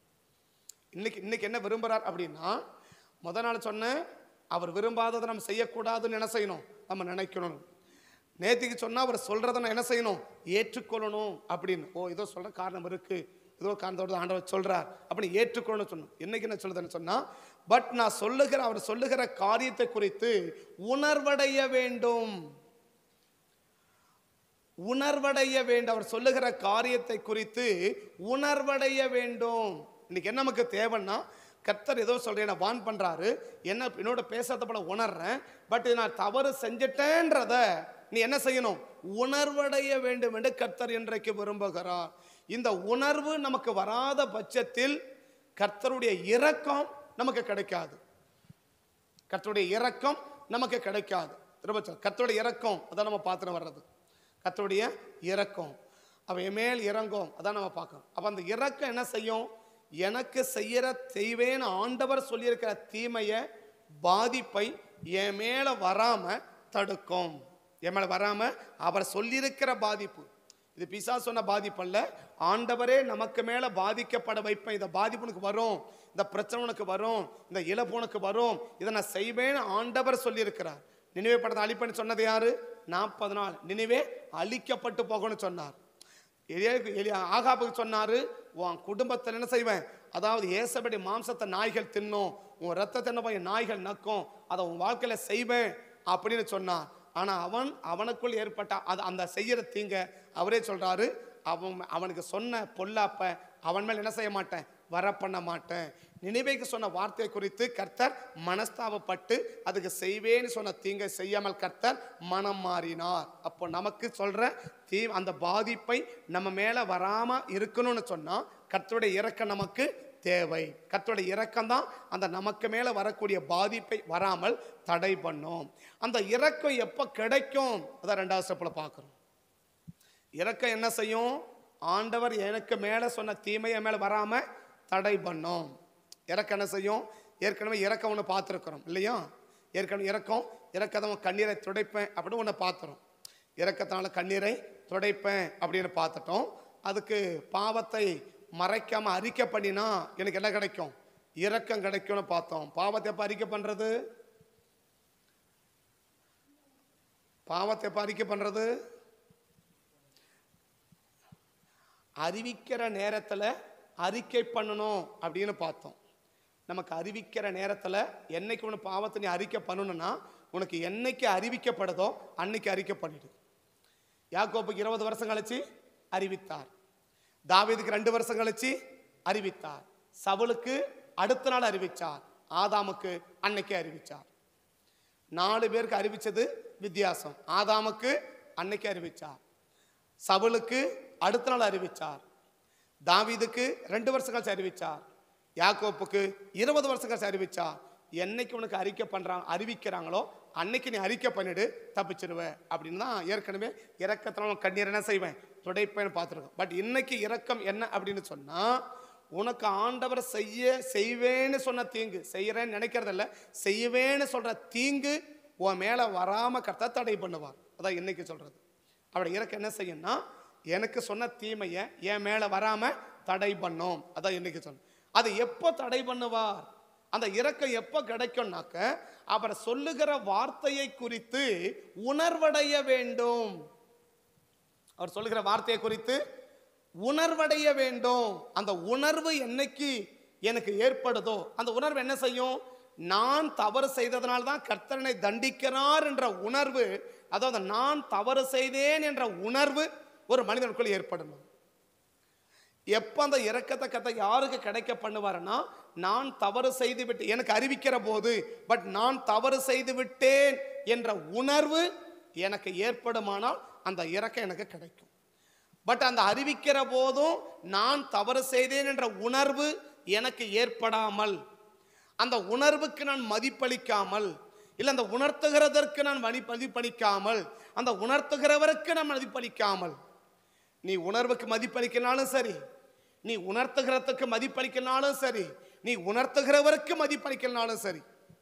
Speaker 1: இன்னைக்கு இன்னைக்கு என்ன விரும்புகிறார் அப்படின்னா முத நாள் சொன்னேன் அவர் விரும்பாததை நம்ம செய்யக்கூடாதுன்னு என்ன செய்யணும் நம்ம நினைக்கணும் நேத்திக்கு சொன்னா அவர் சொல்றதை நான் என்ன செய்யணும் ஏற்றுக்கொள்ளணும் அப்படின்னு ஓ ஏதோ சொல்ற காரணம் இருக்கு ஏதோ காரணத்தோட ஆண்டவர் சொல்றார் அப்படின்னு ஏற்றுக்கொள்ளணும் சொன்னோம் என்னைக்கு என்ன சொல்லுதுன்னு சொன்னா பட் நான் சொல்லுகிற அவர் சொல்லுகிற காரியத்தை குறித்து உணர்வடைய வேண்டும் உணர்வடைய வேண்டும் அவர் சொல்லுகிற காரியத்தை குறித்து உணர்வடைய வேண்டும் இன்னைக்கு என்ன நமக்கு தேவைன்னா கர்த்தர் ஏதோ சொல்றேன் நான் வான் பண்றாரு என்ன என்னோட பேசாத போல உணர்றேன் பட் நான் தவறு செஞ்சிட்டேன்றத நீ என்ன செய்யணும் உணர்வடைய வேண்டும் என்று கர்த்தர் இன்றைக்கு விரும்புகிறார் இந்த உணர்வு நமக்கு வராத பட்சத்தில் கர்த்தருடைய இரக்கம் நமக்கு கிடைக்காது கர்த்தருடைய இரக்கம் நமக்கு கிடைக்காது திரும்ப சொல்றேன். கர்த்தருடைய இரக்கம் அதான் நம்ம பார்த்துட்டு வர்றது கர்த்தருடைய இரக்கம் அவன் என் மேல் இறங்கும் அதான் நம்ம பார்க்கணும் அப்போ அந்த இரக்கம் என்ன செய்யும் எனக்கு செய்யற செய்வேன்னு ஆண்டவர் சொல்லியிருக்கிற தீமையை பாதிப்பை என் மேல வராம தடுக்கும் என் மேல வராம அவர் சொல்லியிருக்கிற பாதிப்பு இது பிசா சொன்ன பாதிப்பு அல்ல ஆண்டவரே நமக்கு மேல பாதிக்கப்பட வைப்பேன் இந்த பாதிப்பு உனக்கு வரும் இந்த பிரச்சனை உனக்கு வரும் இந்த இழப்பு உனக்கு வரும் இதை நான் செய்வேன்னு ஆண்டவர் சொல்லியிருக்கிறார் நினைவே படத்தை அழிப்பேன்னு சொன்னது யாரு நாற்பது நாள் நினைவே அழிக்கப்பட்டு போகணும்னு சொன்னார் எலியாவுக்கு எலியா ஆகாபுக்கு சொன்னாரு உன் குடும்பத்தில் என்ன செய்வேன் அதாவது ஏசபடி மாம்சத்தை நாய்கள் தின்னும் உன் ரத்தத்தை என்ன பண்ண நாய்கள் நக்கும் அதை உன் வாழ்க்கையில செய்வேன் அப்படின்னு சொன்னான் ஆனா அவன் அவனுக்குள் ஏற்பட்ட அது அந்த செய்யற தீங்க அவரே சொல்றாரு அவன் அவனுக்கு சொன்ன பொல்லாப்ப அவன் மேல் என்ன செய்ய மாட்டேன் வர பண்ண மாட்டேன் நினைவைக்கு சொன்ன வார்த்தை குறித்து கர்த்தர் மனஸ்தாபப்பட்டு அதுக்கு செய்வேன்னு சொன்ன தீங்கை செய்யாமல் கர்த்தர் மனம் மாறினார் அப்போ நமக்கு சொல்ற தீ அந்த பாதிப்பை நம்ம மேல வராம இருக்கணும்னு சொன்னா கர்த்தருடைய இறக்கம் நமக்கு தேவை கர்த்தருடைய இரக்கம் தான் அந்த நமக்கு மேல வரக்கூடிய பாதிப்பை வராமல் தடை பண்ணும் அந்த இரக்கம் எப்போ கிடைக்கும் அதான் ரெண்டாவது ஸ்டெப்பில் பார்க்குறோம் இரக்கம் என்ன செய்யும் ஆண்டவர் எனக்கு மேலே சொன்ன தீமையை மேலே வராமல் தடை பண்ணும் இறக்கம் என்ன செய்யும் ஏற்கனவே இறக்கம் ஒன்று பார்த்துருக்குறோம் இல்லையா ஏற்கனவே இறக்கம் இறக்கதான் கண்ணீரை துடைப்பேன் அப்படின்னு ஒன்று பார்த்துறோம் இறக்கத்தினால கண்ணீரை துடைப்பேன் அப்படின்னு பார்த்துட்டோம் அதுக்கு பாவத்தை மறைக்காம அறிக்கை பண்ணினா எனக்கு என்ன கிடைக்கும் இரக்கம் கிடைக்கும்னு பார்த்தோம் பாவத்தை எப்போ அறிக்கை பண்ணுறது பாவத்தை எப்போ அறிக்கை பண்ணுறது அறிவிக்கிற நேரத்தில் அறிக்கை பண்ணணும் அப்படின்னு பார்த்தோம் நமக்கு அறிவிக்கிற நேரத்தில் என்னைக்கு உனக்கு பாவத்தை நீ அறிக்கை பண்ணணும்னா உனக்கு என்னைக்கு அறிவிக்கப்படுதோ அன்னைக்கு அறிக்கை பண்ணிடு யாக்கோப்புக்கு இருபது வருஷம் கழிச்சு அறிவித்தார் தாவீதுக்கு ரெண்டு வருஷம் கழிச்சு அறிவித்தார் சவுலுக்கு அடுத்த நாள் அறிவிச்சார் ஆதாமுக்கு அன்னைக்கே அறிவிச்சார் நாலு பேருக்கு அறிவிச்சது வித்தியாசம் ஆதாமுக்கு அன்னைக்கு அறிவிச்சார் சவுலுக்கு அடுத்த நாள் அறிவிச்சார் தாவீதுக்கு ரெண்டு வருஷம் கழிச்சு அறிவிச்சார் யாக்கோப்புக்கு இருபது வருஷம் கழிச்சு அறிவிச்சார் என்னைக்கு உனக்கு அறிக்கை பண்றாங்க அறிவிக்கிறாங்களோ அன்னைக்கு நீ அறிக்கை பண்ணிடு தப்பிச்சிருவ அப்படின்னு தான் ஏற்கனவே இறக்கத்தினால கண்ணீர் என்ன செய்வேன் துடைப்பேன்னு பார்த்துருக்கோம் பட் இன்னைக்கு இரக்கம் என்ன அப்படின்னு சொன்னா உனக்கு ஆண்டவர் செய்ய செய்வேன்னு சொன்ன தீங்கு செய்யறேன்னு நினைக்கிறதில்ல செய்வேன்னு சொல்ற தீங்கு உன் மேல வராம கர்த்தா தடை பண்ணுவார் அதான் இன்னைக்கு சொல்றது அவட இறக்க என்ன செய்யும்னா எனக்கு சொன்ன தீமையை என் மேல வராம தடை பண்ணும் அதான் இன்னைக்கு சொன்ன அது எப்போ தடை பண்ணுவார் அந்த இறக்கம் எப்போ கிடைக்கும்னாக்க அவர் சொல்லுகிற வார்த்தையை குறித்து உணர்வடைய வேண்டும் அவர் சொல்லுகிற வார்த்தையை குறித்து உணர்வடைய வேண்டும் அந்த உணர்வு என்னைக்கு எனக்கு ஏற்படுதோ அந்த உணர்வு என்ன செய்யும் நான் தவறு செய்ததனால தான் கர்த்தரனை தண்டிக்கிறார் என்ற உணர்வு அதாவது நான் தவறு செய்தேன் என்ற உணர்வு ஒரு மனிதனுக்குள் ஏற்படணும் எப்போ அந்த இறக்கத்தை கத்தை யாருக்கு கிடைக்க பண்ணுவாருன்னா நான் தவறு செய்து விட்டு எனக்கு அறிவிக்கிற போது பட் நான் தவறு செய்து விட்டேன் என்ற உணர்வு எனக்கு ஏற்படுமானால் அந்த இறக்கம் எனக்கு கிடைக்கும் பட் அந்த அறிவிக்கிற போதும் நான் தவறு செய்தேன் என்ற உணர்வு எனக்கு ஏற்படாமல் அந்த உணர்வுக்கு நான் மதிப்பளிக்காமல் இல்லை அந்த உணர்த்துகிறதற்கு நான் மதி மதிப்பளிக்காமல் அந்த உணர்த்துகிறவருக்கு நான் மதிப்பளிக்காமல் நீ உணர்வுக்கு மதிப்பளிக்கனாலும் சரி நீ உணர்த்துகிறதுக்கு மதிப்பளிக்கனாலும் சரி நீ உணர்த்துகிறவருக்கு மதிப்பளிக்கனாலும் சரி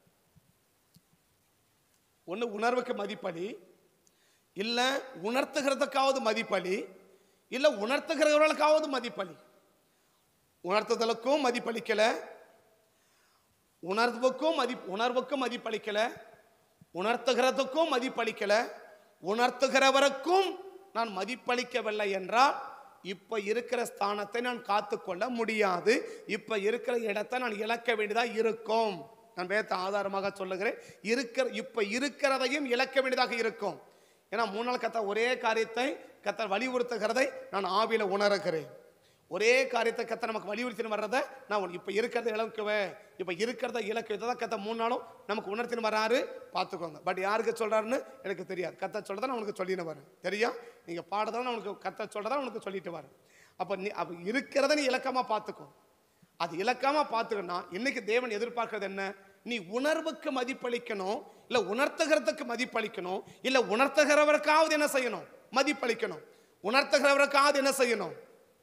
Speaker 1: ஒன்று உணர்வுக்கு மதிப்பளி இல்லை உணர்த்துகிறதுக்காவது மதிப்பளி இல்லை உணர்த்துகிறவர்களுக்காவது மதிப்பளி உணர்த்துதலுக்கும் மதிப்பளிக்கலை உணர்வுக்கும் மதி உணர்வுக்கும் மதிப்பளிக்கல உணர்த்துகிறதுக்கும் மதிப்பளிக்கல உணர்த்துகிறவருக்கும் நான் மதிப்பளிக்கவில்லை என்றால் இப்ப இருக்கிற ஸ்தானத்தை நான் காத்துக்கொள்ள முடியாது இப்ப இருக்கிற இடத்தை நான் இழக்க வேண்டியதா இருக்கும் நான் வேத்த ஆதாரமாக சொல்லுகிறேன் இருக்கிற இப்ப இருக்கிறதையும் இழக்க வேண்டியதாக இருக்கும் ஏன்னா மூணு நாள் கத்த ஒரே காரியத்தை கத்த வலியுறுத்துகிறதை நான் ஆவியில உணர்கிறேன் ஒரே காரியத்தை கத்த நமக்கு வலியுறுத்தின்னு வர்றதை நான் இப்போ இருக்கிறத இழக்குவேன் இப்போ இருக்கிறத இழக்கு இதை தான் கத்த மூணு நாளும் நமக்கு உணர்த்தின்னு வராரு பார்த்துக்கோங்க பட் யாருக்கு சொல்கிறாருன்னு எனக்கு தெரியாது கத்த சொல்கிறத நான் உனக்கு சொல்லின்னு வரேன் தெரியா நீங்கள் பாடுறதான் நான் உனக்கு கத்த சொல்கிறதா உனக்கு சொல்லிட்டு வரேன் அப்போ நீ அப்போ இருக்கிறத நீ இலக்கமாக பார்த்துக்கோ அது இலக்காம பார்த்துக்கன்னா இன்னைக்கு தேவன் எதிர்பார்க்கறது என்ன நீ உணர்வுக்கு மதிப்பளிக்கணும் இல்லை உணர்த்துகிறதுக்கு மதிப்பளிக்கணும் இல்லை உணர்த்துகிறவருக்காவது என்ன செய்யணும் மதிப்பளிக்கணும் உணர்த்துகிறவருக்காவது என்ன செய்யணும்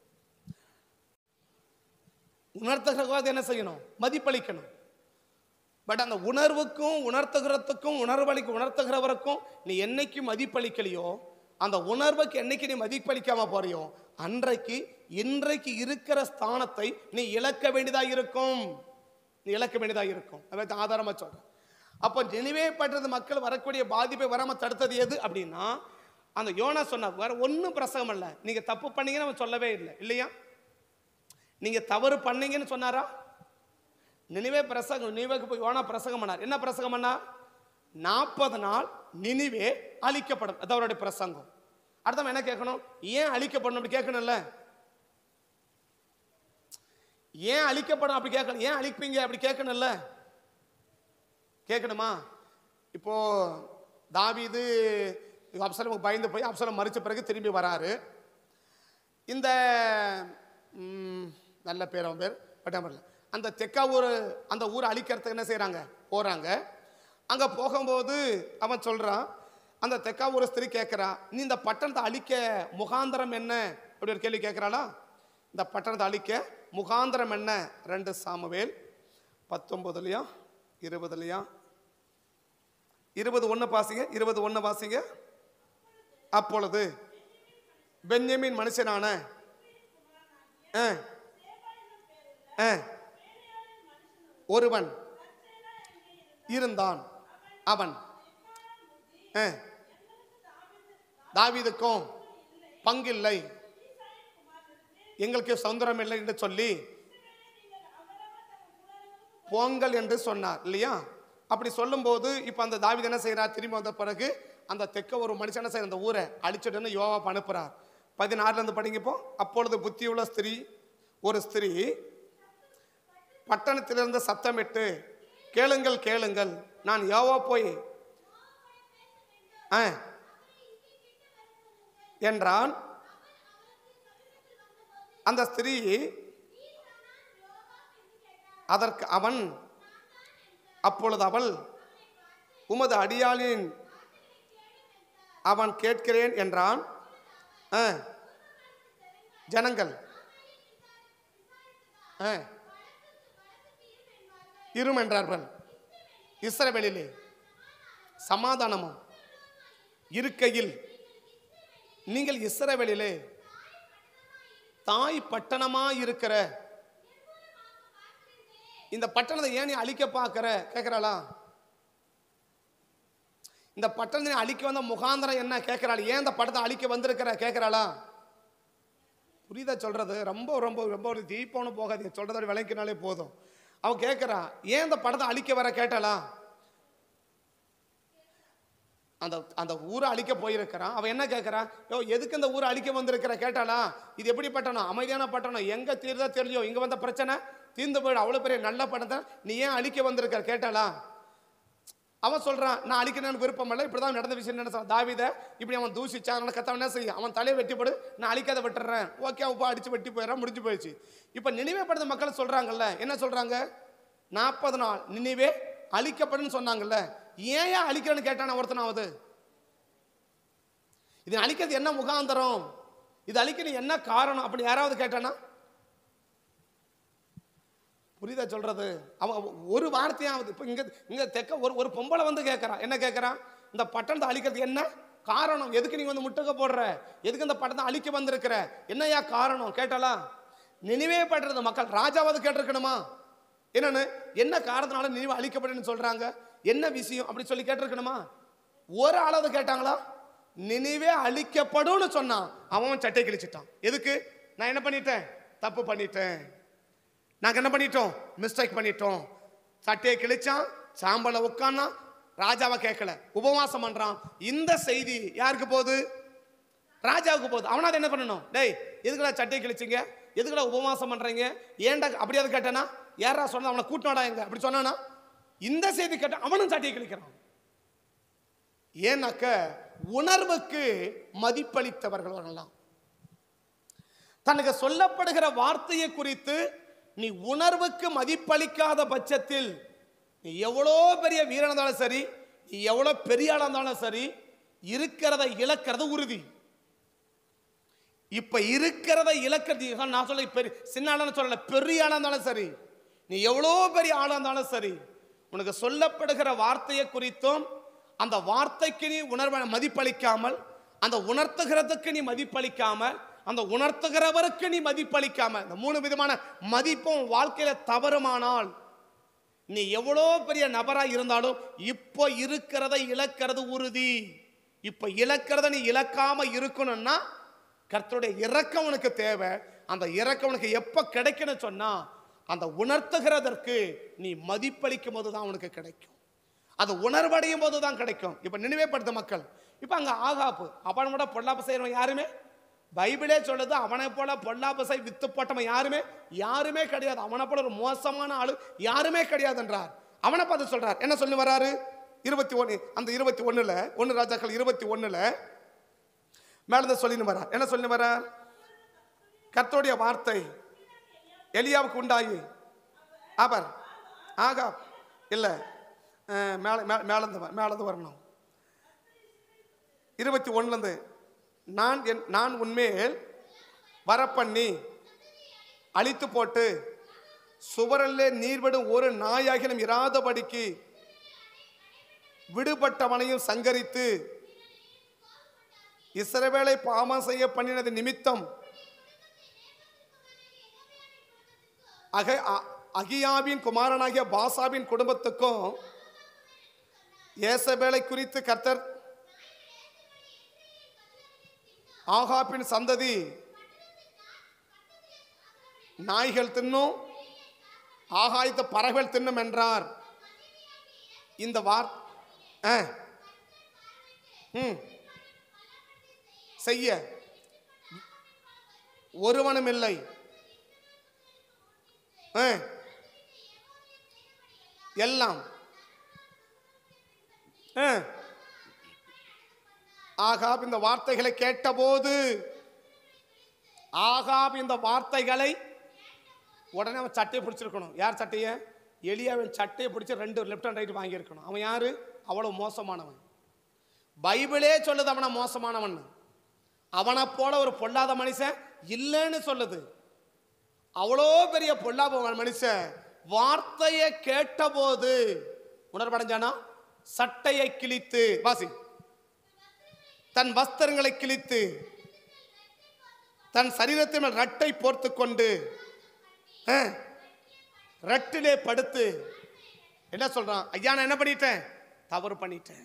Speaker 1: உணர்த்துகிறவாது என்ன செய்யணும் மதிப்பளிக்கணும் பட் அந்த உணர்வுக்கும் உணர்த்துகிறதுக்கும் உணர்வளிக்க உணர்த்துகிறவருக்கும் நீ என்னைக்கு மதிப்பளிக்கலையோ அந்த உணர்வுக்கு என்னைக்கு நீ மதிப்பளிக்காம போறியோ அன்றைக்கு இன்றைக்கு இருக்கிற ஸ்தானத்தை நீ இழக்க வேண்டியதா இருக்கும் நீ இழக்க வேண்டியதா இருக்கும் அதை ஆதாரமா சொல்றேன் அப்போ நினைவே பண்றது மக்கள் வரக்கூடிய பாதிப்பை வராம தடுத்தது எது அப்படின்னா அந்த யோனா சொன்னார் வேற ஒன்றும் பிரசவம் இல்லை நீங்க தப்பு பண்ணீங்கன்னு அவன் சொல்லவே இல்லை இல்லையா நீங்க தவறு பண்ணீங்கன்னு சொன்னாரா நினைவே பிரசங்கம் நினைவுக்கு போய் யோனா பிரசங்கம் பண்ணார் என்ன பிரசங்கம் பண்ணார் நாற்பது நாள் நினைவே அழிக்கப்படும் அது அவருடைய பிரசங்கம் அடுத்தவன் என்ன கேட்கணும் ஏன் அழிக்கப்படணும் அப்படி கேட்கணும்ல ஏன் அழிக்கப்படும் அப்படி கேட்கணும் ஏன் அழிப்பீங்க அப்படி கேட்கணும்ல கேட்கணுமா இப்போ தாவீது அப்சலமுக்கு பயந்து போய் அப்சலம் மறிச்ச பிறகு திரும்பி வராரு இந்த ம், நல்ல பேர் அவன் பேர் பட்டாமரில் அந்த தெக்கா ஊர் அந்த ஊரை அழிக்கிறதுக்கு என்ன செய்கிறாங்க போகிறாங்க அங்கே போகும்போது அவன் சொல்கிறான் அந்த தெக்கா ஊர் ஸ்திரீ கேட்குறா நீ இந்த பட்டணத்தை அழிக்க முகாந்திரம் என்ன அப்படி ஒரு கேள்வி கேட்குறாளா இந்த பட்டணத்தை அழிக்க முகாந்திரம் என்ன ரெண்டு சாமுவேல் பத்தொன்பதுலையா இருபதுலையா இருபது ஒன்று வாசிங்க இருபது ஒன்று வாசிங்க அப்பொழுது பென்யமின் மனுஷனான ஆ, ஆ, ஒருவன் இருந்தான் அவன் ஆ, தாவீதுக்கும் பங்கில்லை எங்களுக்கு சுதந்திரம் இல்லை என்று சொல்லி போங்கள் என்று சொன்னார் இல்லையா அப்படி சொல்லும்போது இப்போ அந்த தாவீது என்ன செய்கிறார் திரும்பி வந்த பிறகு அந்த தெக்க ஒரு மனுஷன் என்ன செய்யற அந்த ஊரை அழிச்சிட்டுன்னு யோவா அனுப்புறார் பதினாறுல இருந்து படிங்கப்போ அப்பொழுது புத்தியுள்ள ஸ்திரீ ஒரு ஸ்திரீ பட்டணத்திலிருந்து சத்தமிட்டு கேளுங்கள் கேளுங்கள் நான் யோவா போய் ஆ என்றான் அந்த ஸ்திரீ அதற்கு அவன் அப்பொழுது அவள் உமது அடியாளின் அவன் கேட்கிறேன் என்றான் ஆ. ஜனங்கள் ஆ. இரும் என்றார்கள் இஸ்ரவேலிலே சமாதானமும் இருக்கையில் நீங்கள் இஸ்ரவேலிலே தாய் பட்டணமா இருக்கிற இந்த பட்டணத்தை ஏன் நீ அழிக்க பார்க்கிற கேட்கிறாளா இந்த பட்டணத்தை நீ அழிக்க வந்த முகாந்திரம் என்ன கேட்கிறாள் ஏன் இந்த படத்தை அழிக்க வந்திருக்கிற கேட்கிறாளா புரியுதா சொல்றது ரொம்ப ரொம்ப ரொம்ப ஒரு தீப்போன்னு போகாதீங்க சொல்றதோட விளங்கினாலே போதும் அவ கேட்கிறா ஏன் இந்த படத்தை அழிக்க வர கேட்டாளா அந்த அந்த ஊரை அழிக்க போயிருக்கிறான் அவன் என்ன கேட்கறான் யோ எதுக்கு இந்த ஊரை அழிக்க வந்திருக்கிற கேட்டாளா இது எப்படி பட்டணம் அமைதியான பட்டணம் எங்க தீர்தா தெரியும் இங்க வந்த பிரச்சனை தீர்ந்து போயிடும் அவ்வளவு பெரிய நல்ல பட்டணத்தை நீ ஏன் அழிக்க வந்திருக்கிற கேட்டாளா அவன் சொல்றான் நான் அழிக்கணும்னு விருப்பம் இல்லை இப்படிதான் நடந்த விஷயம் என்ன சொல்றான் தாவித இப்படி அவன் தூசிச்சான் அதனால கத்தவன் என்ன செய்யும் அவன் தலையை வெட்டி போடு நான் அழிக்காத விட்டுறேன் ஓகே உப்பா அடிச்சு வெட்டி போயிடறான் முடிஞ்சு போயிடுச்சு இப்போ நினைவே படுத்த மக்கள் சொல்றாங்கல்ல என்ன சொல்றாங்க நாற்பது நாள் நினைவே அழிக்கப்படுன்னு சொன்னாங்கல்ல ஏன் ஏன் அழிக்கிறேன்னு கேட்டான ஒருத்தனாவது இது அழிக்கிறது என்ன முகாந்தரம் இது அழிக்கிறது என்ன காரணம் அப்படி யாராவது கேட்டானா புரியுதா சொல்றது அவன் ஒரு வார்த்தையாவது இப்போ இங்க இங்க தெக்க ஒரு ஒரு பொம்பளை வந்து கேட்கறான் என்ன கேட்கறான் இந்த பட்டணத்தை அழிக்கிறதுக்கு என்ன காரணம் எதுக்கு நீங்க வந்து முட்டுக்க போடுற எதுக்கு இந்த பட்டணத்தை அழிக்க வந்திருக்கிற என்னையா காரணம் கேட்டாளா நினைவே படுறது மக்கள் ராஜாவது கேட்டிருக்கணுமா என்னன்னு என்ன காரணத்தினால நினைவு அழிக்கப்படுன்னு சொல்றாங்க என்ன விஷயம் அப்படி சொல்லி கேட்டிருக்கணுமா ஒரு ஆளாவது கேட்டாங்களா நினைவே அழிக்கப்படும்னு சொன்னான் அவன் சட்டை கிழிச்சிட்டான் எதுக்கு நான் என்ன பண்ணிட்டேன் தப்பு பண்ணிட்டேன் நாங்க என்ன பண்ணிட்டோம் மிஸ்டேக் பண்ணிட்டோம் சட்டையை கிழிச்சான் சாம்பலை உட்கார்னா ராஜாவை கேட்கல உபவாசம் பண்றான் இந்த செய்தி யாருக்கு போகுது ராஜாவுக்கு போகுது அவனாவது என்ன பண்ணணும் டேய் எதுக்குடா சட்டையை கிழிச்சிங்க எதுக்குடா உபவாசம் பண்றீங்க ஏன்டா அப்படியாவது கேட்டானா யாரா சொன்னா அவனை கூட்டினாடா எங்க அப்படி சொன்னானா இந்த செய்தி கேட்ட அவனும் சட்டையை கிழிக்கிறான் ஏன்னாக்க உணர்வுக்கு மதிப்பளித்தவர்கள் வரலாம் தனக்கு சொல்லப்படுகிற வார்த்தையை குறித்து நீ உணர்வுக்கு மதிப்பளிக்காத பட்சத்தில் நீ எவ்வளோ பெரிய வீரனா இருந்தாலும் சரி நீ எவ்வளோ பெரிய ஆளா இருந்தாலும் சரி இருக்கிறத இழக்கிறது உறுதி இப்ப இருக்கிறத இழக்கிறது நான் சொல்ல பெரிய சின்ன ஆளான்னு சொல்லல பெரிய ஆளா இருந்தாலும் சரி நீ எவ்வளோ பெரிய ஆளா இருந்தாலும் சரி உனக்கு சொல்லப்படுகிற வார்த்தையை குறித்தும் அந்த வார்த்தைக்கு நீ உணர்வை மதிப்பளிக்காமல் அந்த உணர்த்துகிறதுக்கு நீ மதிப்பளிக்காமல் அந்த உணர்த்துகிறவருக்கு நீ மதிப்பளிக்காம இந்த மூணு விதமான மதிப்பும் வாழ்க்கையில தவறுமானால் நீ எவ்வளோ பெரிய நபரா இருந்தாலும் இப்போ இருக்கிறத இழக்கிறது உறுதி இப்போ இழக்கிறத நீ இழக்காம இருக்கணும்னா கர்த்தருடைய இரக்கம் உனக்கு தேவை அந்த இரக்கம் உனக்கு எப்போ கிடைக்கணும் சொன்னா அந்த உணர்த்துகிறதற்கு நீ மதிப்பளிக்கும் போது தான் உனக்கு கிடைக்கும் அது உணர்வடையும் போது தான் கிடைக்கும் இப்போ நினைவேப்படுத்த மக்கள் இப்போ அங்கே ஆகாப்பு அப்பன் கூட பொல்லாப்பு செய்கிறவன் யாருமே பைபிளே சொல்லுது அவனை போல பொல்லாபசை வித்து போட்டவன் யாருமே யாருமே கிடையாது அவனை போல ஒரு மோசமான ஆளு யாருமே கிடையாதுன்றார் அவனை பார்த்து சொல்றார் என்ன சொல்லி வராரு இருபத்தி ஒன்று அந்த இருபத்தி ஒண்ணுல ஒன்று ராஜாக்கள் இருபத்தி ஒண்ணுல மேலத சொல்லின்னு வரார் என்ன சொல்லி வரார் கர்த்தருடைய வார்த்தை எலியாவுக்கு உண்டாயி அவர் ஆகா இல்லை மேலே மேலந்து மேலந்து வரணும் இருபத்தி ஒன்றுலேருந்து நான் என் நான் உன்மேல் வரப்பண்ணி அழித்து போட்டு சுவரல்லே நீர்விடும் ஒரு நாயாகிலும் இராதபடிக்கு விடுபட்டவனையும் சங்கரித்து இஸ்ரவேலை பாவம் செய்ய பண்ணினது நிமித்தம் அக அ- அகியாவின் குமாரனாகிய பாசாவின் குடும்பத்துக்கும் ஏசபேலை குறித்து கர்த்தர் ஆகாப்பின் சந்ததி நாய்கள் தின்னும் ஆகாயத்த பறவைகள் தின்னும் என்றார் இந்த வார் ஆ. ம். செய்ய ஒருவனும் இல்லை ஆ. எல்லாம் ஆ. ஆகாப் இந்த வார்த்தைகளை கேட்டபோது ஆகாப் இந்த வார்த்தைகளை உடனே அவன் சட்டையை பிடிச்சிருக்கணும் யார் சட்டையை எலியாவின் சட்டையை பிடிச்சி ரெண்டு லெஃப்ட் அண்ட் ரைட் வாங்கியிருக்கணும் அவன் யாரு அவ்வளவு மோசமானவன் பைபிளே சொல்லுது அவனை மோசமானவன் அவனை போல ஒரு பொல்லாத மனுஷன் இல்லைன்னு சொல்லுது அவ்வளோ பெரிய பொல்லாத மனுஷன் வார்த்தையை கேட்டபோது உணர்வடைஞ்சானா சட்டையை கிழித்து வாசி தன் வஸ்திரங்களை கிழித்து தன் சரீரத்தின் மேல் ரட்டை போர்த்து கொண்டு ஆ, ரட்டிலே படுத்து என்ன சொல்றான் ஐயா நான் என்ன பண்ணிட்டேன் தவறு பண்ணிட்டேன்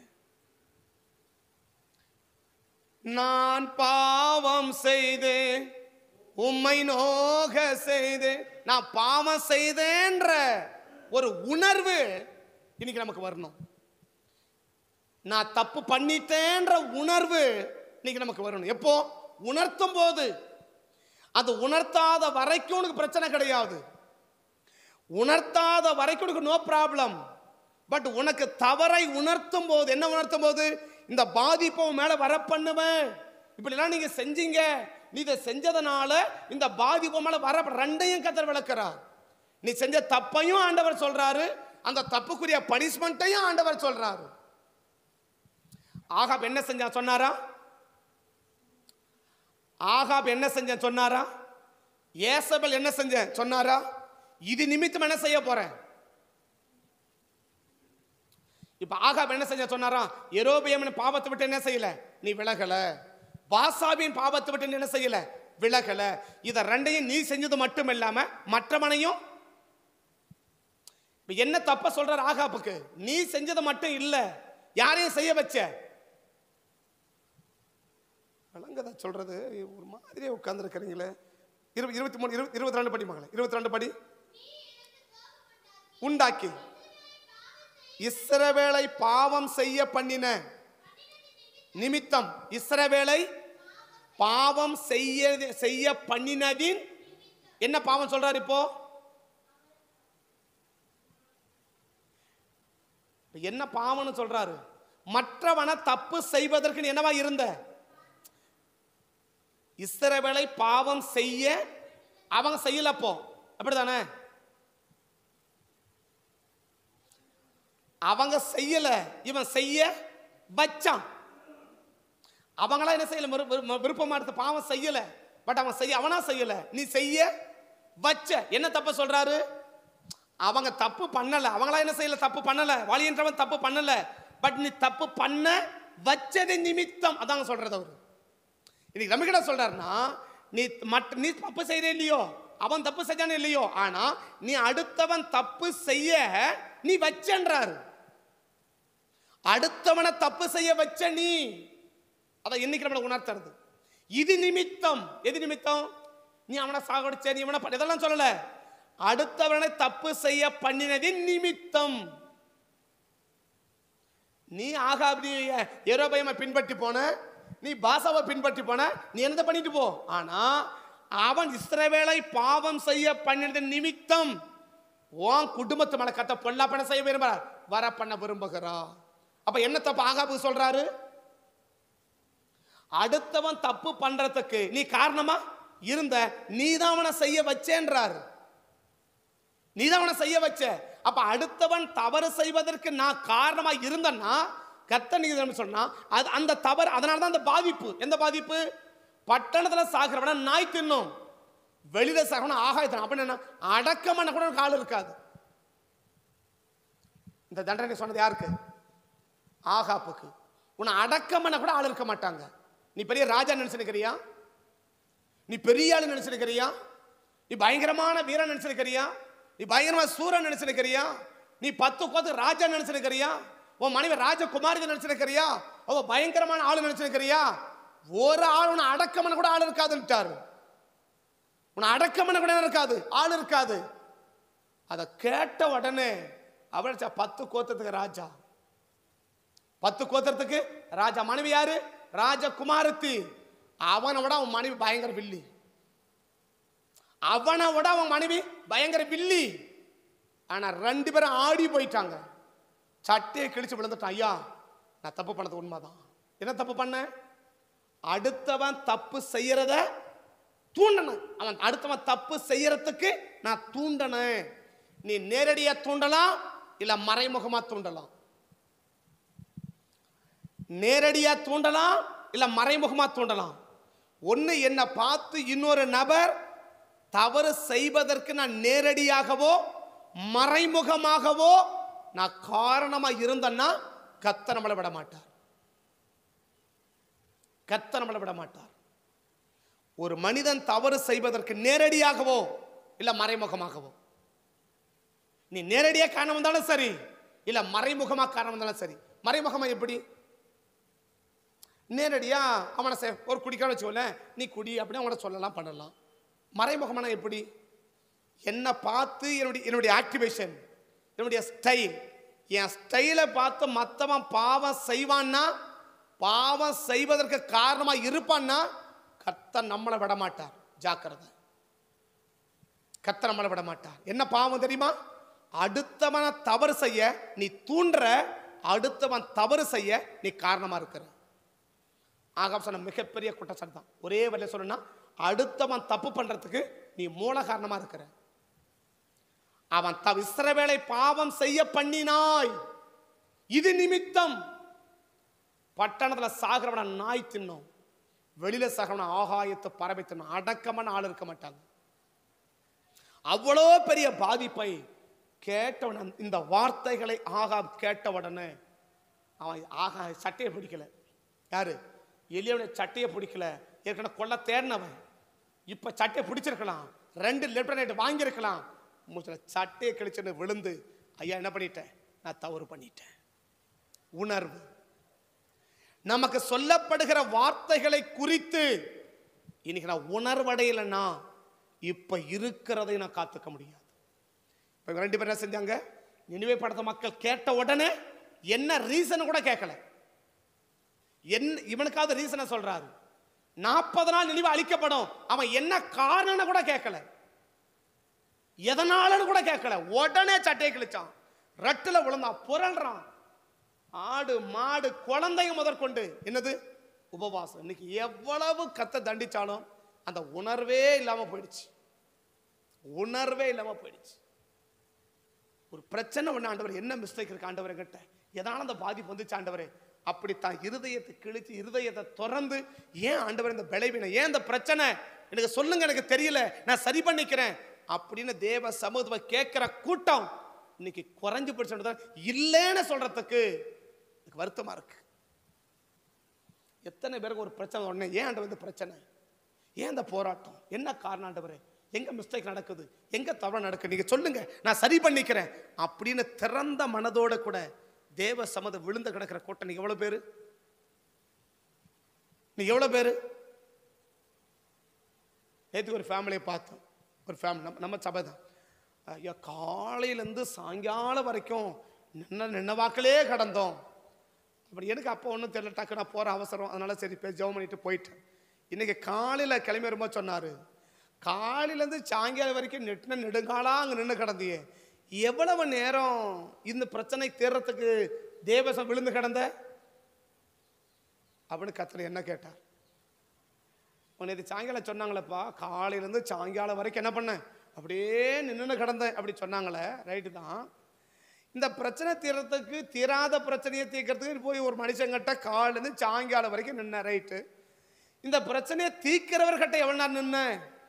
Speaker 1: நான் பாவம் செய்தேன் உம்மை நோக செய்தேன் நான் பாவம் செய்தேன்ற ஒரு உணர்வு இன்னைக்கு நமக்கு வரணும் நான் தப்பு பண்ணிட்டேன்ற உணர்வு இன்னைக்கு நமக்கு வரணும் எப்போ உணர்த்தும் போது அது உணர்த்தாத வரைக்கும் உனக்கு பிரச்சனை கிடையாது உணர்த்தாத வரைக்கும் உனக்கு நோ ப்ராப்ளம் பட் உனக்கு தவறை உணர்த்தும் போது என்ன உணர்த்தும் போது இந்த பாதிப்பை உன் மேல வர பண்ணுவேன் இப்படிலாம் நீங்க செஞ்சீங்க நீ இதை செஞ்சதுனால இந்த பாதிப்பு மேல வர ரெண்டையும் கத்தர் விளக்குறார் நீ செஞ்ச தப்பையும் ஆண்டவர் சொல்றாரு அந்த தப்புக்குரிய பனிஷ்மெண்ட்டையும் ஆண்டவர் சொல்றாரு ஆகாப் என்ன செஞ்சான் சொன்னாரா ஆகாப் என்ன செஞ்சேன் சொன்னாரா ஏசபல் என்ன செஞ்சேன் சொன்னாரா இது நிமித்தம் என்ன செய்ய போறேன் இப்ப ஆகாப் என்ன செஞ்ச சொன்னாரா எரோபியமின் பாவத்தை விட்டு என்ன செய்யல நீ விலகல பாசாவின் பாவத்தை விட்டு நீ என்ன செய்யல விலகல இத ரெண்டையும் நீ செஞ்சது மட்டும் இல்லாம மற்றவனையும் இப்ப என்ன தப்ப சொல்றார் ஆகாப்புக்கு நீ செஞ்சது மட்டும் இல்ல யாரையும் செய்ய வச்ச விளங்கதா சொல்றது ஒரு மாதிரியே உட்கார்ந்துருக்கிறீங்களே இரு இருபத்தி மூணு இருபத்தி இருபத்தி ரெண்டு படி மகளே இருபத்தி ரெண்டு படி உண்டாக்கி இஸ்ரவேலை பாவம் செய்ய பண்ணின நிமித்தம் இஸ்ரவேலை பாவம் செய்ய செய்ய பண்ணினதின் என்ன பாவம் சொல்றாரு இப்போ இப்ப என்ன பாவம்னு சொல்றாரு மற்றவனை தப்பு செய்வதற்கு நீ என்னவா இருந்த இஸ்ரவேலை பாவம் செய்ய அவங்க செய்யலப்போ அப்படிதானே அவங்க செய்யல இவன் செய்ய வச்சான் அவங்களா என்ன செய்யல விரு- விரு- விருப்பமா எடுத்து பாவம் செய்யல பட் அவன் செய்ய அவனா செய்யல நீ செய்ய வச்ச என்ன தப்பு சொல்றாரு அவங்க தப்பு பண்ணல அவங்களா என்ன செய்யல தப்பு பண்ணல வாலியன்றவன் தப்பு பண்ணல பட் நீ தப்பு பண்ண வச்சது நிமித்தம் அதாங்க சொல்றது அவரு இன்னைக்கு நம்ம கிட்ட சொல்றாருன்னா நீ மற்ற நீ தப்பு செய்யற இல்லையோ அவன் தப்பு செஞ்சானே இல்லையோ ஆனா நீ அடுத்தவன் தப்பு செய்ய நீ வச்சன்றாரு அடுத்தவனை தப்பு செய்ய வச்ச நீ அதான் இன்னைக்கு நம்மளை உணர்த்துறது இது நிமித்தம் எது நிமித்தம் நீ அவனை சாகடிச்ச நீ அவனை பண்ண- இதெல்லாம் சொல்லல அடுத்தவனை தப்பு செய்ய பண்ணினதின் நிமித்தம் நீ ஆகாபிய ஏரோபயமை பின்பற்றி போன நீ பாசாவை பின்பற்றி போன நீ என்னத பண்ணிட்டு போ ஆனா அவன் இஸ்ரவேலை பாவம் செய்ய பண்ணினது நிமித்தம் உன் குடும்பத்து மேல கத்த பொல்லா பண்ண செய்ய விரும்புறார் வர பண்ண விரும்புகிறா அப்ப என்ன தப்பு ஆகாபு சொல்றாரு அடுத்தவன் தப்பு பண்றதுக்கு நீ காரணமா இருந்த நீதான் அவனை செய்ய வச்சேன்றாரு நீதான் அவனை செய்ய வச்ச அப்ப அடுத்தவன் தவறு செய்வதற்கு நான் காரணமா இருந்தேன்னா கத்த நீங்க சொன்னா அது அந்த தவறு அதனால தான் அந்த பாதிப்பு எந்த பாதிப்பு பட்டணத்துல சாகிறவன நாய் தின்னும் வெளியில சாகிறவன ஆகாயத்தனம் அப்படின்னு என்ன அடக்கம் பண்ண கூட கால் இருக்காது இந்த தண்டனை சொன்னது யாருக்கு ஆகாப்புக்கு உன்னை அடக்கம் பண்ண கூட ஆள் இருக்க மாட்டாங்க நீ பெரிய ராஜா நினைச்சிருக்கிறியா நீ பெரிய ஆளு நினைச்சிருக்கிறியா நீ பயங்கரமான வீரன் நினைச்சிருக்கிறியா நீ பயங்கரமான சூரன் நினைச்சிருக்கிறியா நீ பத்து கோத்து ராஜா நினைச்சிருக்கிறியா உன் மனைவி ராஜகுமாரி நினைச்சிருக்கிறியா அவ பயங்கரமான ஆளு நினைச்சிருக்கிறியா ஒரு ஆள் உன்னை அடக்கம் பண்ண கூட ஆள் இருக்காதுன்ட்டாரு உன்னை அடக்கம் பண்ண கூட இருக்காது ஆள் இருக்காது அதை கேட்ட உடனே அவர் பத்து கோத்தத்துக்கு ராஜா பத்து கோத்திரத்துக்கு ராஜா மனைவி யாரு ராஜகுமாரத்தி அவனை விட அவன் மனைவி பயங்கர வில்லி அவனை விட அவன் மனைவி பயங்கர வில்லி ஆனா ரெண்டு பேரும் ஆடி போயிட்டாங்க சட்டையை கிழிச்சு விழுந்துட்டான் ஐயா நான் தப்பு பண்ணது உண்மைதான் என்ன தப்பு பண்ண அடுத்தவன் தப்பு செய்யறத தூண்டணும் அவன் அடுத்தவன் தப்பு செய்யறதுக்கு நான் தூண்டனேன் நீ நேரடியா தூண்டலாம் இல்ல மறைமுகமா தூண்டலாம் நேரடியா தூண்டலாம் இல்ல மறைமுகமா தூண்டலாம் ஒண்ணு என்னை பார்த்து இன்னொரு நபர் தவறு செய்வதற்கு நான் நேரடியாகவோ மறைமுகமாகவோ நான் காரணமா இருந்தேன்னா கத்த நம்மளை விட மாட்டார் கத்த நம்மளை விட மாட்டார் ஒரு மனிதன் தவறு செய்வதற்கு நேரடியாகவோ இல்ல மறைமுகமாகவோ நீ நேரடியாக காரணம் வந்தாலும் சரி இல்ல மறைமுகமா காரணம் வந்தாலும் சரி மறைமுகமா எப்படி நேரடியா அவனை செ- ஒரு குடிக்கான வச்சுக்கோல நீ குடி அப்படின்னு அவனை சொல்லலாம் பண்ணலாம் மறைமுகமான எப்படி என்னை பார்த்து என்னுடைய என்னுடைய ஆக்டிவேஷன் என்னுடைய ஸ்டைல் என் ஸ்டைலை பார்த்து மற்றவன் பாவம் செய்வான்னா பாவம் செய்வதற்கு காரணமா இருப்பான்னா கத்த நம்மளை விட மாட்டார் ஜாக்கிரதை கத்த நம்மளை விட மாட்டார் என்ன பாவம் தெரியுமா அடுத்தவனை தவறு செய்ய நீ தூண்டுற அடுத்தவன் தவறு செய்ய நீ காரணமா இருக்கிற ஆகாப் சொன்ன மிகப்பெரிய குற்றச்சாட்டு தான் ஒரே வழியில் சொல்லணும்னா அடுத்தவன் தப்பு பண்றதுக்கு நீ மூல காரணமா இருக்கிற அவன் தவ இஸ்ரவேலை பாவம் செய்ய பண்ணினாய் இது நிமித்தம் பட்டணத்துல சாகிறவன நாய் தின்னும் வெளியில சாகிறவன ஆகாயத்தை பறவை தின்னும் அடக்கமான ஆள் இருக்க மாட்டாங்க அவ்வளோ பெரிய பாதிப்பை கேட்டவன் இந்த வார்த்தைகளை ஆகாப் கேட்ட உடனே அவன் ஆகா சட்டையை பிடிக்கல யாரு எலியவனை சட்டையை பிடிக்கல ஏற்கனவே கொல்ல தேடினவன் இப்ப சட்டையை பிடிச்சிருக்கலாம் ரெண்டு லெப்டினன்ட் வாங்கியிருக்கலாம் மூச்சில் சட்டையை கிழிச்சுன்னு விழுந்து ஐயா என்ன பண்ணிட்டேன் நான் தவறு பண்ணிட்டேன் உணர்வு நமக்கு சொல்லப்படுகிற வார்த்தைகளை குறித்து இன்னைக்கு நான் உணர்வடையலைன்னா இப்ப இருக்கிறதை நான் காத்துக்க முடியாது இப்ப இவங்க ரெண்டு பேரும் என்ன செஞ்சாங்க நினைவே படத்த மக்கள் கேட்ட உடனே என்ன ரீசன் கூட கேட்கல என்ன இவனுக்காவது ரீசனை சொல்றாரு நாற்பது நாள் நினைவு அழிக்கப்படும் அவன் என்ன காரணம்னு கூட கேட்கல எதனாலன்னு கூட கேட்கல உடனே சட்டையை கிழிச்சான் ரட்டுல விழுந்தான் புரள்றான் ஆடு மாடு குழந்தைங்க முதற்கொண்டு என்னது உபவாசம் இன்னைக்கு எவ்வளவு கத்த தண்டிச்சாலும் அந்த உணர்வே இல்லாம போயிடுச்சு உணர்வே இல்லாம போயிடுச்சு ஒரு பிரச்சனை ஒண்ணு ஆண்டவர் என்ன மிஸ்டேக் இருக்கு ஆண்டவரை கிட்ட எதான அந்த பாதிப்பு வந்துச்சு ஆண்டவரே அப்படி தான் இருதயத்தை கிழிச்சு இருதயத்தை திறந்து ஏன் ஆண்டவர் இந்த விளைவினை ஏன் இந்த பிரச்சனை எனக்கு சொல்லுங்க எனக்கு தெரியல நான் சரி பண்ணிக்கிறேன் அப்படின்னு தேவ சமூகத்தை கேட்கிற கூட்டம் இன்னைக்கு குறைஞ்சு போயிடுச்சு இல்லைன்னு சொல்றதுக்கு எனக்கு வருத்தமா இருக்கு எத்தனை பேருக்கு ஒரு பிரச்சனை உடனே ஏன் ஆண்டவர் இந்த பிரச்சனை ஏன் இந்த போராட்டம் என்ன காரணம் ஆண்டவரே எங்க மிஸ்டேக் நடக்குது எங்க தவறு நடக்குது நீங்க சொல்லுங்க நான் சரி பண்ணிக்கிறேன் அப்படின்னு திறந்த மனதோட கூட தேவ சமத விழுந்து கிடக்கிற கூட்டம் நீங்க எவ்வளவு பேரு நீ எவ்வளவு பேரு நேற்றுக்கு ஒரு ஃபேமிலியை பார்த்தோம் ஒரு ஃபேமிலி நம்ம நம்ம சபை தான் ஐயா காலையிலேருந்து சாயங்காலம் வரைக்கும் நின்ன நின்ன வாக்கிலே கடந்தோம் அப்படி எனக்கு அப்போ ஒன்றும் தெரியல டக்கு நான் போகிற அவசரம் அதனால சரி போய் ஜெபம் பண்ணிட்டு போயிட்டேன் இன்னைக்கு காலையில் கிளம்பி வரும்போது சொன்னார் காலையிலேருந்து சாயங்காலம் வரைக்கும் நெட்டின நெடுங்காலா அங்கே நின்று கிடந்தியே எவ்வளவு நேரம் இந்த பிரச்சனை தீர்றதுக்கு தேவசம் விழுந்து கிடந்த அப்படின்னு கத்தனை என்ன கேட்டார் உன்னை இது சாயங்காலம் சொன்னாங்களேப்பா காலையிலேருந்து சாயங்காலம் வரைக்கும் என்ன பண்ணேன் அப்படியே நின்று கிடந்தேன் அப்படி சொன்னாங்களே ரைட்டு தான் இந்த பிரச்சனை தீர்றதுக்கு தீராத பிரச்சனையை தீர்க்கறதுக்கு போய் ஒரு மனுஷங்கிட்ட காலிலேருந்து சாயங்காலம் வரைக்கும் நின்ன ரைட்டு இந்த பிரச்சனையை தீர்க்கிறவர்கிட்ட எவ்வளோ நேரம் நின்ன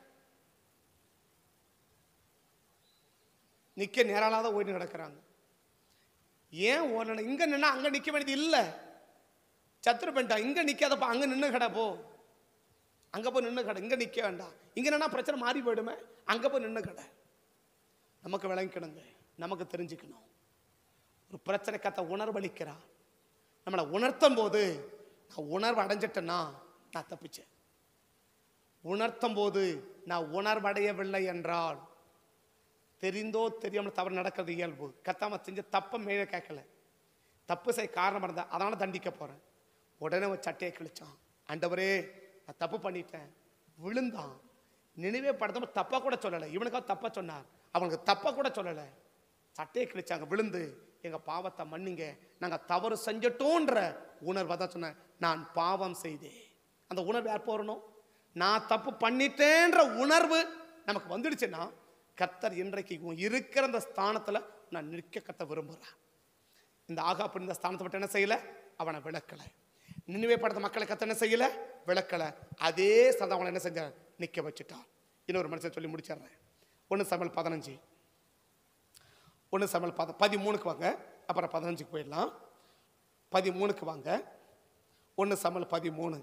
Speaker 1: நிற்க நேராலாத ஓடி கிடக்குறாங்க ஏன் ஓடணும் இங்கே நின்னா அங்கே நிற்க வேண்டியது இல்லை சத்துரு பண்ணிட்டா இங்கே நிற்காதப்பா அங்கே நின்று கடை போ அங்கே போய் நின்று கடை இங்கே நிற்க வேண்டாம் இங்கே நின்னா பிரச்சனை மாறி போயிடுமே அங்கே போய் நின்று கடை நமக்கு விளங்கிக்கணுங்க நமக்கு தெரிஞ்சுக்கணும் ஒரு பிரச்சனை கத்த உணர்வளிக்கிறா நம்மளை உணர்த்தும் போது நான் உணர்வு அடைஞ்சிட்டேன்னா நான் தப்பிச்சேன் உணர்த்தும் போது நான் உணர்வடையவில்லை என்றால் தெரிந்தோ தெரியாமல் தவறு நடக்கிறது இயல்பு கத்தாம செஞ்ச தப்பை மேலே கேட்கல தப்பு செய்ய காரணம் இருந்தா அதனால தண்டிக்க போறேன் உடனே ஒரு சட்டையை கிழிச்சான் ஆண்டவரே நான் தப்பு பண்ணிட்டேன் விழுந்தான் நினைவே படுத்தாம தப்பா கூட சொல்லலை இவனுக்காக தப்பா சொன்னார் அவனுக்கு தப்பா கூட சொல்லலை சட்டையை கிழிச்சாங்க விழுந்து எங்க பாவத்தை மன்னிங்க நாங்க தவறு செஞ்சிட்டோன்ற உணர்வை தான் சொன்னேன் நான் பாவம் செய்தேன் அந்த உணர்வு யார் போறணும் நான் தப்பு பண்ணிட்டேன்ற உணர்வு நமக்கு வந்துடுச்சுன்னா கர்த்தர் இன்றைக்கு உன் இருக்கிற அந்த ஸ்தானத்துல நான் நிற்க கத்த விரும்புகிறேன் இந்த ஆகாப்பு இந்த ஸ்தானத்தை விட்டு என்ன செய்யல அவனை விளக்கல நினைவே படுத்த மக்களை கத்த என்ன செய்யல விளக்கல அதே சதம் அவனை என்ன செஞ்சார் நிக்க வச்சுட்டான் இன்னொரு மனுஷன் சொல்லி முடிச்சிடுறேன் ஒன்று சமையல் பதினஞ்சு ஒன்று சமையல் பத பதிமூணுக்கு வாங்க அப்புறம் பதினஞ்சுக்கு போயிடலாம் பதிமூணுக்கு வாங்க ஒன்று சமையல் பதிமூணு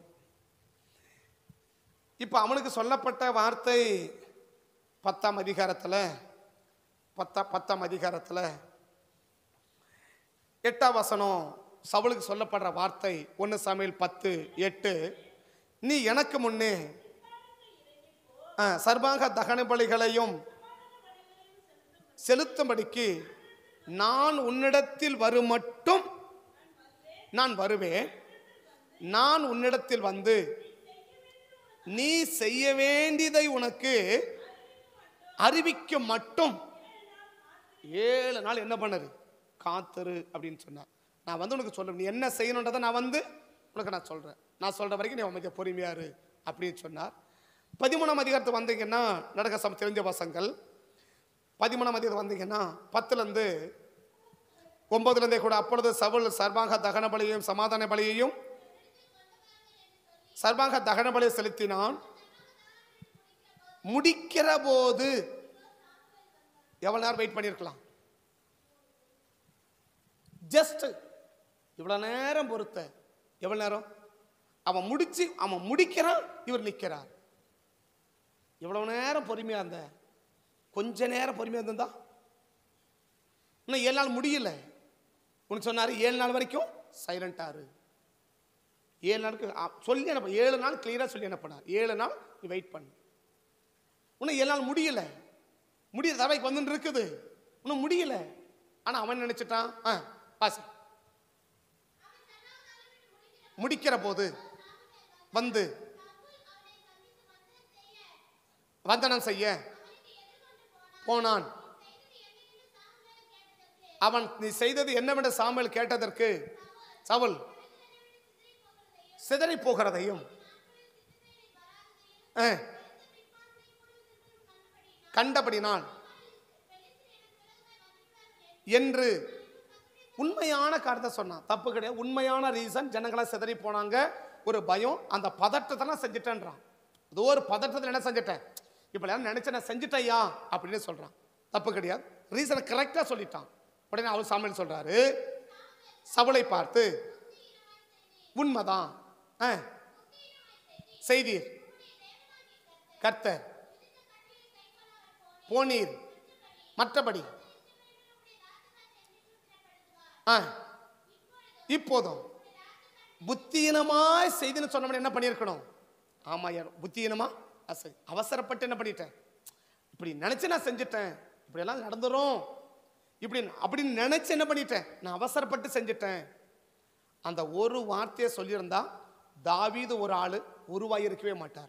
Speaker 1: இப்போ அவனுக்கு சொல்லப்பட்ட வார்த்தை பத்தாம் அதிகாரத்தில் பத்தா பத்தாம் அதிகாரத்தில் எட்டாம் வசனம் சவுலுக்கு சொல்லப்படுற வார்த்தை ஒன்று சமையல் பத்து எட்டு நீ எனக்கு முன்னே ஆ, சர்வாங்க தகன பலிகளையும் செலுத்தும்படிக்கு நான் உன்னிடத்தில் வரும் மட்டும் நான் வருவேன் நான் உன்னிடத்தில் வந்து நீ செய்ய வேண்டியதை உனக்கு அறிவிக்க மட்டும் ஏழு நாள் என்ன பண்ணரு காத்துரு அப்படின்னு சொன்னார் நான் வந்து உனக்கு சொல்றேன் நீ என்ன செய்யணுன்றதை நான் வந்து உனக்கு நான் சொல்றேன் நான் சொல்ற வரைக்கும் நீ அமைதியா பொறுமையா இரு அப்படின்னு சொன்னார் பதிமூணாம் அதிகாரத்துக்கு வந்தீங்கன்னா நடக்க சம தெரிஞ்ச வசங்கள் பதிமூணாம் அதிகாரம் வந்தீங்கன்னா பத்துலேருந்து ஒன்பதுலேருந்தே கூட அப்பொழுது சவுல் சர்வாங்க தகன பலியையும் சமாதான பலியையும் சர்வாங்க தகன பலியை செலுத்தினான் முடிக்கிற போது எவ்வளவு நேரம் வெயிட் பண்ணியிருக்கலாம் ஜஸ்ட் இவ்வளவு நேரம் பொறுத்த எவ்வளவு நேரம் அவன் முடிச்சு அவன் முடிக்கிறான் இவர் நிற்கிறார் இவ்வளவு நேரம் பொறுமையா இருந்த கொஞ்ச நேரம் பொறுமையா இருந்தா இன்னும் ஏழு நாள் முடியல உனக்கு சொன்னாரு ஏழு நாள் வரைக்கும் சைலண்டா இரு ஏழு நாளுக்கு ஆ, சொல்லி அனுப்ப ஏழு நாள் கிளியரா சொல்லி அனுப்பினார் ஏழு நாள் நீ வெயிட் பண்ணு இன்னும் ஏழு நாள் முடியல முடிய தவைக்கு வந்துட்டு இருக்குது இன்னும் முடியல ஆனா அவன் நினைச்சிட்டான் ஆ பாசி முடிக்கிற போது வந்து வந்தனம் செய்ய போனான் அவன் நீ செய்தது என்னவென்று சாமுவேல் கேட்டதற்கு சவுல் சிதறி போகிறதையும் ஆ, கண்டபடினால் என்று உண்மையான காரணத்தை சொன்னான் தப்பு கிடையாது உண்மையான ரீசன் ஜனங்களா சிதறி போனாங்க ஒரு பயம் அந்த பதட்டத்தை நான் செஞ்சுட்டேன்றான் ஏதோ ஒரு பதட்டத்தில் என்ன செஞ்சுட்டேன் இப்போ எல்லாம் நினைச்ச நான் செஞ்சுட்டேயா அப்படின்னு சொல்றான் தப்பு கிடையாது ரீசனை கரெக்டாக சொல்லிட்டான் உடனே அவர் சாமியல் சொல்றாரு சவுளை பார்த்து உண்மைதான் ஆ, செய்தீர் கர்த்தர் போனீர் மற்றபடி ஆ இப்போதும் புத்தீனமாய் செய்துன்னு சொன்னவன் என்ன பண்ணியிருக்கணும் ஆமா யார் புத்தீனமா அசை அவசரப்பட்டு என்ன பண்ணிட்டேன் இப்படி நினைச்சு நான் செஞ்சுட்டேன் இப்படி எல்லாம் நடந்துரும் இப்படி அப்படின்னு நினைச்சு என்ன பண்ணிட்டேன் நான் அவசரப்பட்டு செஞ்சுட்டேன் அந்த ஒரு வார்த்தையை சொல்லியிருந்தா தாவீது ஒரு ஆளு உருவாயிருக்கவே மாட்டார்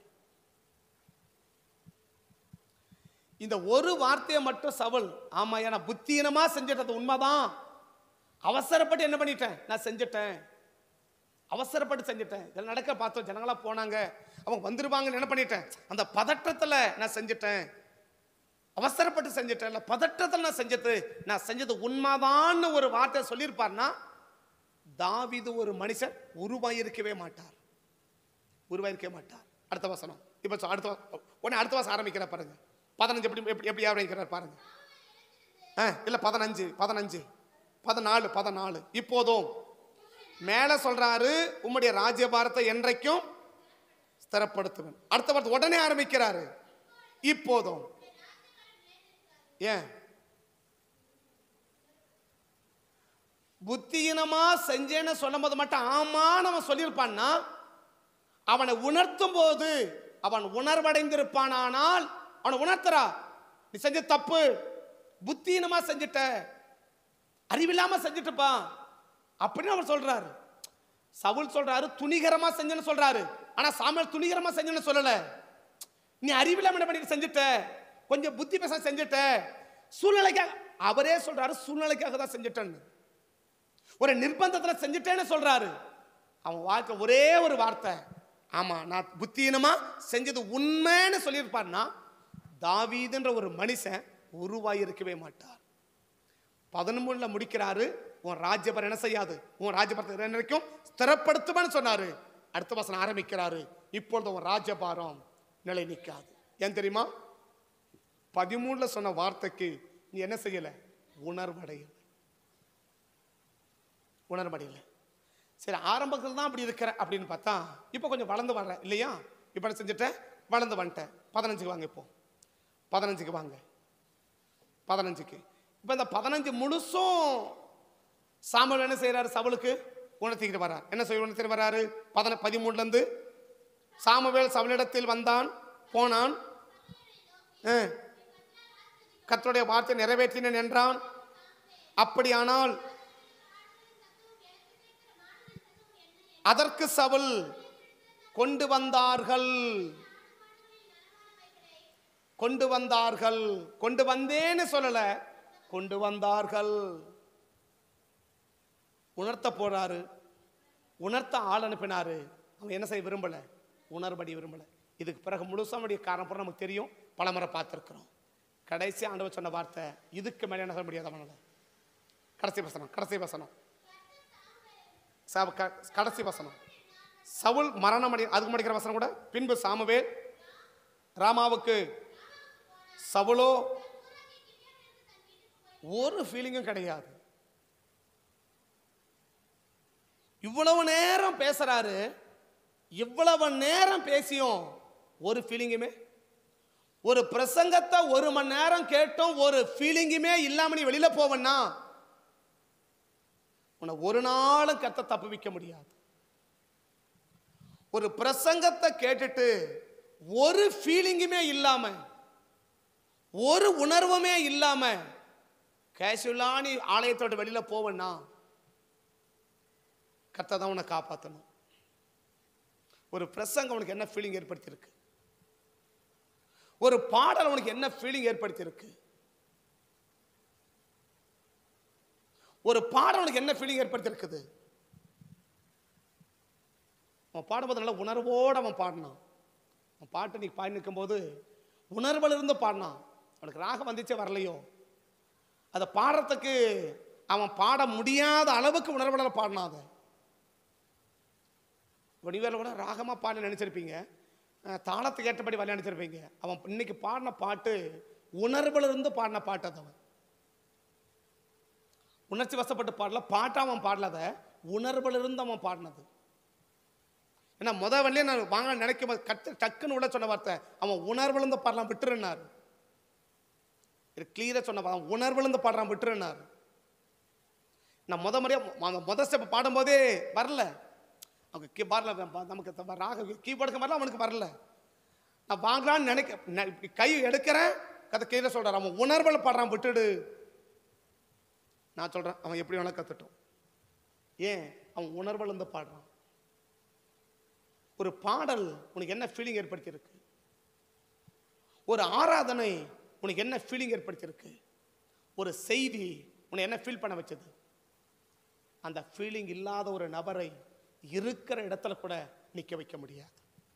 Speaker 1: இந்த ஒரு வார்த்தையை மட்டும் சவுல் ஆமா நான் புத்தீனமா செஞ்சிட்டது உண்மைதான் அவசரப்பட்டு என்ன பண்ணிட்டேன் நான் செஞ்சிட்டேன் அவசரப்பட்டு செஞ்சிட்டேன் இதெல்லாம் நடக்க பார்த்தோம் ஜனங்களா போனாங்க அவங்க வந்துருவாங்கன்னு என்ன பண்ணிட்டேன் அந்த பதற்றத்துல நான் செஞ்சிட்டேன் அவசரப்பட்டு செஞ்சிட்டேன் இல்ல பதற்றத்தில் நான் செஞ்சது நான் செஞ்சது உண்மைதான்னு ஒரு வார்த்தை சொல்லியிருப்பார்னா தாவீது ஒரு மனுஷன் உருவாயிருக்கவே மாட்டார் உருவாயிருக்கவே மாட்டார் அடுத்த வசனம் இப்போ சொ- அடுத்த வ- உடனே அடுத்த வாசம் ஆரம்பிக்கிற பாருங்க பதினஞ்சு எப்படி எப்படி எப்படி ஆரம்பிக்கிறார் பாருங்க ஆ இல்லை பதினஞ்சு பதினஞ்சு பதினாலு பதினாலு இப்போதும் மேலே சொல்றாரு உம்முடைய ராஜ்யபாரத்தை என்றைக்கும் ஸ்திரப்படுத்துவேன் அடுத்த வார்த்தை உடனே ஆரம்பிக்கிறாரு இப்போதும் ஏன் புத்தியினமா செஞ்சேன்னு சொல்லும் போது மட்டும் ஆமான்னு அவன் சொல்லியிருப்பான்னா அவனை உணர்த்தும் போது அவன் உணர்வடைந்திருப்பானானால் அவனை உணர்த்துறா நீ செஞ்ச தப்பு புத்தியினமா செஞ்சிட்ட அறிவில்லாம செஞ்சுட்டுப்பா அப்படின்னு அவர் சொல்றாரு சவுல் சொல்றாரு துணிகரமா செஞ்சேன்னு சொல்றாரு ஆனா சாமுவேல் துணிகரமா செஞ்சேன்னு சொல்லல நீ அறிவில்லாம என்ன பண்ணிட்டு செஞ்சுட்ட கொஞ்சம் புத்தி பேச செஞ்சுட்ட சூழ்நிலைக்காக அவரே சொல்றாரு சூழ்நிலைக்காக தான் செஞ்சுட்டேன்னு ஒரு நிர்பந்தத்துல செஞ்சுட்டேன்னு சொல்றாரு அவன் வாழ்க்கை ஒரே ஒரு வார்த்தை ஆமா நான் புத்தியினமா செஞ்சது உண்மைன்னு சொல்லியிருப்பார்னா தாவீதுன்ற ஒரு மனுஷன் உருவாயிருக்கவே மாட்டார் பதினொன்றுல முடிக்கிறாரு உன் ராஜ்யபரம் என்ன செய்யாது உன் ராஜ்யபரத்தை வரைக்கும் ஸ்திரப்படுத்துவேன்னு சொன்னாரு அடுத்த வசனம் ஆரம்பிக்கிறாரு இப்பொழுது உன் ராஜ்யபாரம் நிலை நிற்காது ஏன் தெரியுமா பதிமூணுல சொன்ன வார்த்தைக்கு நீ என்ன செய்யல உணர்வடையல உணர்வடையல சரி ஆரம்பத்தில் தான் அப்படி இருக்கிற அப்படின்னு பார்த்தா இப்போ கொஞ்சம் வளர்ந்து வர்றேன் இல்லையா இப்போ என்ன செஞ்சுட்டேன் வளர்ந்து வந்துட்டேன் பதினஞ்சுக்கு வாங்க இப்போ பதினஞ்சுக்கு வாங்க பதினஞ்சுக்கு இப்போ இந்த பதினஞ்சு முழுசும் சாமுவேல் என்ன செய்கிறாரு சவுலுக்கு உணர்த்திக்கிட்டு வர்றார் என்ன செய்ய உணர்த்திட்டு வர்றாரு பதின பதிமூணுலேருந்து சாமுவேல் சவுலிடத்தில் வந்தான் போனான் கர்த்தருடைய வார்த்தை நிறைவேற்றினேன் என்றான் அப்படியானால் அதற்கு சவுல் கொண்டு வந்தார்கள் கொண்டு வந்தார்கள் கொண்டு வந்தேன்னு சொல்லல கொண்டு வந்தார்கள் உணர்த்த போறாரு உணர்த்த ஆள் அனுப்பினாரு அவன் என்ன செய்ய விரும்பல உணர்படி விரும்பல இதுக்கு பிறகு முழுசாமுடைய காரணம் பூரா நமக்கு தெரியும் பலமுறை பார்த்துருக்குறோம் கடைசி ஆண்டவர் சொன்ன வார்த்தை இதுக்கு மேலே என்ன சொல்ல முடியாது அவனால கடைசி வசனம் கடைசி வசனம் ச- க- கடைசி வசனம் சவுல் மரணம் அடை அதுக்கு முடிக்கிற வசனம் கூட பின்பு சாமுவேல் ராமாவுக்கு சவுலோ ஒரு ஃபீலிங்கும் கிடையாது இவ்வளவு நேரம் பேசுறாரு இவ்வளவு நேரம் பேசியும் ஒரு ஃபீலிங்குமே ஒரு பிரசங்கத்தை ஒரு மணி நேரம் கேட்டும் ஒரு ஃபீலிங்குமே இல்லாம நீ வெளியில போவன்னா உன்னை ஒரு நாளும் கத்த தப்புவிக்க முடியாது ஒரு பிரசங்கத்தை கேட்டுட்டு ஒரு ஃபீலிங்குமே இல்லாம ஒரு உணர்வுமே இல்லாம கேஷுவலா நீ ஆலயத்தோட வெளியில போவன்னா கர்த்தர் தான் உன்னை காப்பாற்றணும் ஒரு பிரசங்கம் உனக்கு என்ன ஃபீலிங் ஏற்படுத்தியிருக்கு ஒரு பாடல் உனக்கு என்ன ஃபீலிங் ஏற்படுத்தியிருக்கு ஒரு பாடல் உனக்கு என்ன ஃபீலிங் ஏற்படுத்தியிருக்குது அவன் பாடும்போது நல்ல உணர்வோடு அவன் பாடினான் அவன் பாட்டு நீ பாடி நிற்கும்போது உணர்வில் இருந்து பாடினான் அவனுக்கு ராகம் வந்துச்சே வரலையோ அதை பாடுறதுக்கு அவன் பாட முடியாத அளவுக்கு உணர்வுல பாடினான் அதை வடிவேல கூட ராகமாக பாடி நினச்சிருப்பீங்க அஹ், தாளத்துக்கு ஏற்றபடி வழி நினச்சிருப்பீங்க அவன் இன்னைக்கு பாடின பாட்டு உணர்வுல இருந்து பாடின பாட்டு அது அவன் உணர்ச்சி வசப்பட்டு பாடல பாட்டா அவன் பாடலத உணர்வுல இருந்து அவன் பாடினது ஏன்னா முத வழியே நான் வாங்க நினைக்கும் போது கத்து டக்குன்னு உள்ள சொன்ன வார்த்தை அவன் உணர்வுலேருந்து பாடலாம் விட்டுருன்னாரு இது கிளியராக சொன்ன அவன் உணர்வுலேருந்து பாடுறான் விட்டுருன்னாரு நான் முத முறையாக அந்த முத ஸ்டெப் பாடும்போதே வரல அவங்க கீபோர்டில் நமக்கு த- ராக கீபோர்டுக்கு வரல அவனுக்கு வரல நான் வாங்கலான்னு நினைக்க ந- இப்படி கை எடுக்கிறேன் கதை கீழே சொல்கிறான் அவன் உணர்வில் பாடுறான் விட்டுடு நான் சொல்கிறேன் அவன் எப்படி வேணா கற்றுட்டோம் ஏன் அவன் உணர்வழுந்து பாடுறான் ஒரு பாடல் உனக்கு என்ன ஃபீலிங் ஏற்படுத்தியிருக்கு ஒரு ஆராதனை உனக்கு என்ன ஃபீலிங் ஏற்படுத்தியிருக்கு ஒரு செய்தி உன்னை என்ன ஃபீல் பண்ண வச்சது அந்த ஃபீலிங் இல்லாத ஒரு நபரை இருக்கிற இடத்துல கூட நிக்க வைக்க முடியாது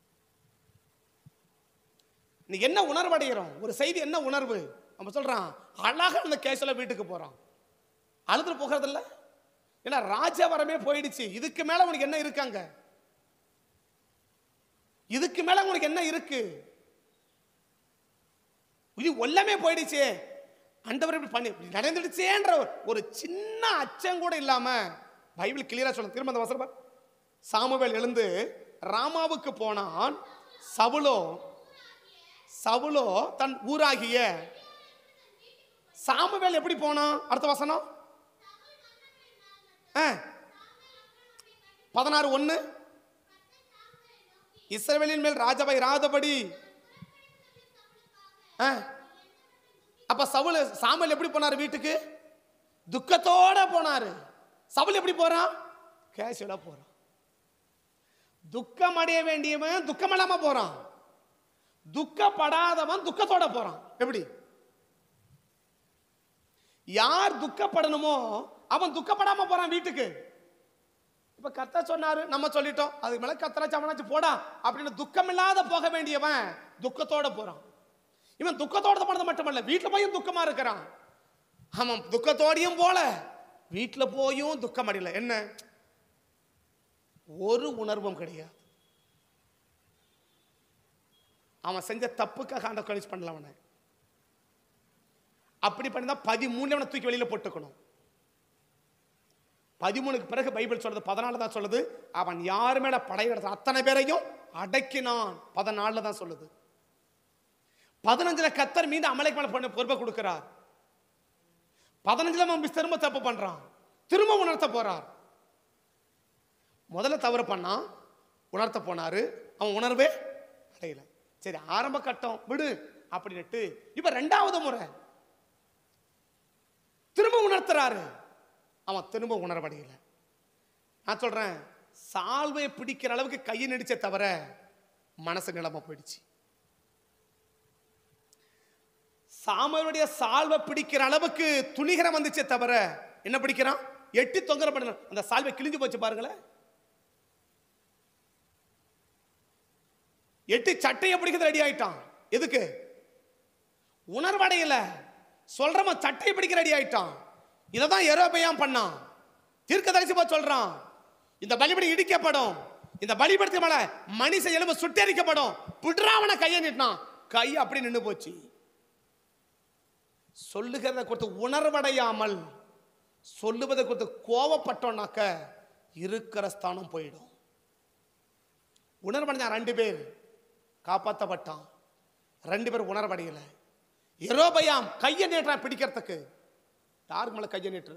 Speaker 1: நீ என்ன உணர்வு அடைகிறோம் ஒரு செய்தி என்ன உணர்வு நம்ம சொல்றான் அழகா அந்த கேஸ்ல வீட்டுக்கு போறான் அழுதுட்டு போகிறது இல்ல ஏன்னா ராஜவரமே போயிடுச்சு இதுக்கு மேல உனக்கு என்ன இருக்காங்க இதுக்கு மேல உனக்கு என்ன இருக்கு இது எல்லாமே போயிடுச்சே ஆண்டவர் இப்படி பண்ணி இப்படி நடந்துடுச்சேன்ற ஒரு- ஒரு சின்ன அச்சம் கூட இல்லாம பைபிள் கிளியரா சொல்ல திரும்ப அந்த வசனம் பாரு. சாமுவேல் எழுந்து ராமாவுக்கு போனான் சவுலோ சவுலோ தன் ஊராகிய சாமுவேல் எப்படி போனான் அடுத்த வசனம் ஆ. பதினாறு ஒண்ணு இஸ்ரவேலின் மேல் ராஜாவை இராதபடி ஆ. அப்ப சவுல் சாமுவேல் எப்படி போனாரு வீட்டுக்கு துக்கத்தோட போனாரு சவுல் எப்படி போறான் கேஷுவலா போறான் துக்கம் அடைய வேண்டியவன் துக்கம் இல்லாம போறான் துக்கப்படாதவன் துக்கத்தோட போறான் எப்படி யார் துக்கப்படணுமோ அவன் துக்கப்படாம போறான் வீட்டுக்கு இப்ப கத்த சொன்னாரு நம்ம சொல்லிட்டோம் அதுக்கு மேல கத்தராச்சு அவனாச்சு போடா அப்படின்னு துக்கம் இல்லாத போக வேண்டியவன் துக்கத்தோட போறான் இவன் துக்கத்தோட போனது மட்டுமல்ல வீட்டுல போயும் துக்கமா இருக்கிறான் அவன் துக்கத்தோடையும் போல வீட்டுல போயும் துக்கம் அடையல என்ன ஒரு உணர்வும் கிடையாது அவன் செஞ்ச தப்புக்காக ஆண்ட கழிச்சு பண்ணல அவனை அப்படி பண்ணினா பதிமூணு அவனை தூக்கி வெளியில போட்டுக்கணும் பதிமூணுக்கு பிறகு பைபிள் சொல்றது பதினாலு தான் சொல்லுது அவன் யார் மேல படையெடுத்த அத்தனை பேரையும் அடக்கினான் பதினாலுல தான் சொல்லுது பதினஞ்சுல கத்தர் மீது அமலைக்கு மேல பண்ண பொறுப்பை கொடுக்கிறார் பதினஞ்சுல அவன் திரும்ப தப்பு பண்றான் திரும்ப உணர்த்த போறார் முதல்ல தவறு பண்ணான் உணர்த்த போனாரு அவன் உணர்வே அடையல சரி ஆரம்ப கட்டம் விடு அப்படின்னுட்டு இப்ப ரெண்டாவது முறை திரும்ப உணர்த்துறாரு அவன் திரும்ப உணர்வடையல நான் சொல்றேன் சால்வையை பிடிக்கிற அளவுக்கு கையை நடிச்ச தவிர மனசு நிலைமை போயிடுச்சு சாமுவேலுடைய சால்வை பிடிக்கிற அளவுக்கு துணிகரம் வந்துச்சே தவிர என்ன பிடிக்கிறான் எட்டி தொங்கர பண்ண அந்த சால்வை கிழிஞ்சு போச்சு பாருங்களேன் எட்டி சட்டையை பிடிக்கிறது ரெடி ஆயிட்டான் எதுக்கு உணர்வடையல சொல்றவன் சட்டையை பிடிக்க ரெடி ஆயிட்டான் இதை தான் எரோபையாம் பண்ணான் தீர்க்கதரிசி போய் சொல்றான் இந்த பலிபடி இடிக்கப்படும் இந்த பலிபடத்துக்கு மேல மனுஷ எலும்பு சுட்டெரிக்கப்படும் பிடுறாவன கையை நீட்டினான் கை அப்படி நின்னு போச்சு சொல்லுகிறத கொடுத்து உணர்வடையாமல் சொல்லுவதை கொடுத்து கோவப்பட்டோம்னாக்க இருக்கிற ஸ்தானம் போயிடும் உணர்வடைஞ்சான் ரெண்டு பேர் காப்பாற்றப்பட்டான் ரெண்டு பேர் உணர்வடையல எரோபயாம் கையை நீட்டுறான் பிடிக்கிறதுக்கு யாருக்கு மேல கையை நீட்டுற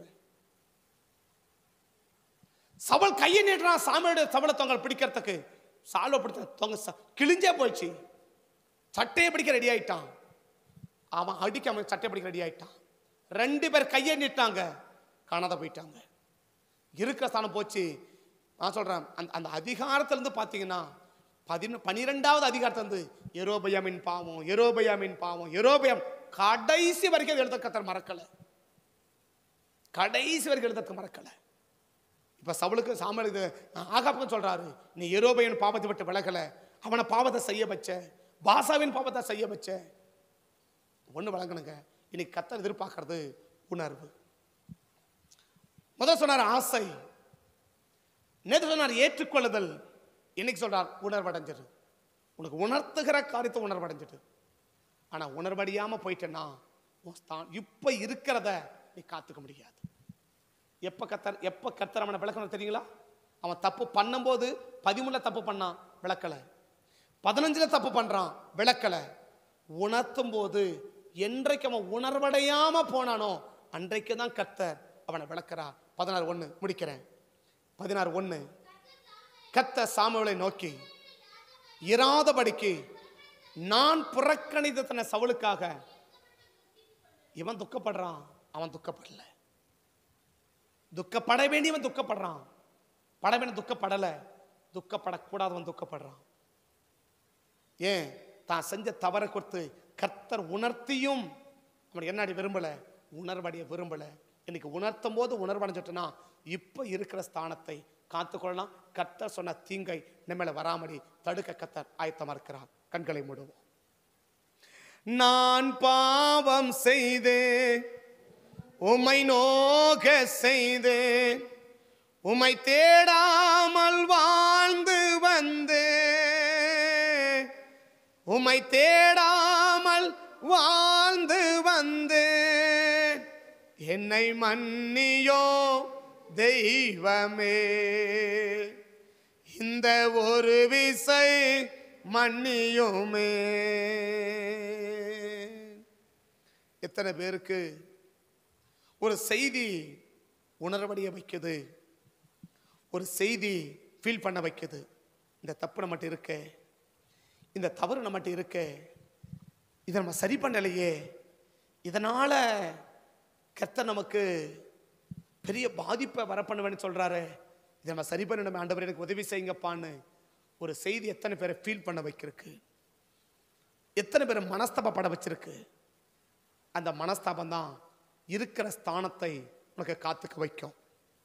Speaker 1: சவல் கையை நீட்டுறான் சாமியோட சவலை தொங்கல் பிடிக்கிறதுக்கு சால்வை பிடிச்ச தொங்க ச- கிழிஞ்சே போயிடுச்சு சட்டையை பிடிக்க ரெடி ஆயிட்டான் அவன் அடிக்க அவன் சட்டை பிடிக்க ரெடி ஆயிட்டான் ரெண்டு பேர் கையை நீட்டாங்க காணாத போயிட்டாங்க இருக்கிற ஸ்தானம் போச்சு நான் சொல்றேன் அந்த அந்த அதிகாரத்துல இருந்து பார்த்தீங்கன்னா பதினொ பனிரெண்டாவது அதிகாரத்துல இருந்து எரோபயமின் பாவம் எரோபயமின் பாவம் எரோபயம் கடைசி வரைக்கும் எழுத கத்தர் மறக்கல கடைசி வரைக்கும் எழுத மறக்கல இப்ப சவுலுக்கு சாமலுக்கு ஆகாப்புக்கு சொல்றாரு நீ எரோபையன் பாவத்தை விட்டு விலகல அவனை பாவத்தை செய்ய வச்ச பாசாவின் பாவத்தை செய்ய வச்ச ஒண்ணு வழங்கணுங்க இன்னைக்கு கத்தர் எதிர்பார்க்கறது உணர்வு முதல் சொன்னார் ஆசை நேற்று சொன்னார் ஏற்றுக்கொள்ளுதல் இன்னைக்கு சொல்றார் உணர்வடைஞ்சிரு உனக்கு உணர்த்துகிற காரியத்தை உணர்வடைஞ்சிட்டு ஆனா உணர்வடையாம போயிட்டேன்னா உன் ஸ்தான் இப்ப இருக்கிறத நீ காத்துக்க முடியாது எப்ப கத்தர் எப்ப கத்தர் அவனை விளக்கணும் தெரியுங்களா அவன் தப்பு பண்ணும்போது பதிமூணுல தப்பு பண்ணான் விளக்கல பதினஞ்சுல தப்பு பண்றான் விளக்கல உணர்த்தும் போது என்றைக்கு அவன் உணர்வடையாம போனானோ அன்றைக்கு தான் கர்த்தர் அவனை விளக்குறார் பதினாறு ஒண்ணு முடிக்கிறேன் பதினாறு ஒண்ணு கத்த சாமுவேலை நோக்கி இராதபடிக்கு நான் புறக்கணித்த தன்னை சவுலுக்காக இவன் துக்கப்படுறான் அவன் துக்கப்படல துக்கப்பட வேண்டியவன் துக்கப்படுறான் படவேன்னு துக்கப்படலை துக்கப்படக்கூடாதவன் துக்கப்படுறான் ஏன் தான் செஞ்ச தவறை கொடுத்து கர்த்தர் உணர்த்தியும் அவன் என்னடி விரும்பல உணர்வடைய விரும்பல இன்னைக்கு உணர்த்தும் போது உணர்வடைஞ்சிட்டனா இப்ப இருக்கிற ஸ்தானத்தை காத்துக்கொள்ளலாம் கர்த்தர் சொன்ன தீங்கை நம்மள வராமடி தடுக்க கர்த்தர் ஆயத்தமா இருக்கிறார் கண்களை மூடுவோம் நான் பாவம் செய்தேன் உமை நோக செய்தேன் உமை தேடாமல் வாழ்ந்து வந்தேன் உமை தேடாமல் வாழ்ந்து வந்தேன் என்னை மன்னியோ தெய்வமே இந்த ஒரு விசை மன்னியுமே எத்தனை பேருக்கு ஒரு செய்தி உணர்வடைய வைக்குது ஒரு செய்தி ஃபீல் பண்ண வைக்குது இந்த தப்பு நம்மகிட்ட இருக்கே இந்த தவறு நம்மகிட்ட இருக்கே இதை நம்ம சரி பண்ணலையே இதனால கர்த்தர் நமக்கு பெரிய பாதிப்பை வர பண்ணுவேன்னு சொல்றாரு இதை நம்ம சரி பண்ணணும் ஆண்டவர் எனக்கு உதவி செய்யுங்கப்பான்னு ஒரு செய்தி எத்தனை பேரை ஃபீல் பண்ண வைக்கிறதுக்கு எத்தனை பேரை மனஸ்தாபப்பட வச்சிருக்கு அந்த மனஸ்தாபம் தான் இருக்கிற ஸ்தானத்தை உனக்கு காத்துக்க வைக்கும்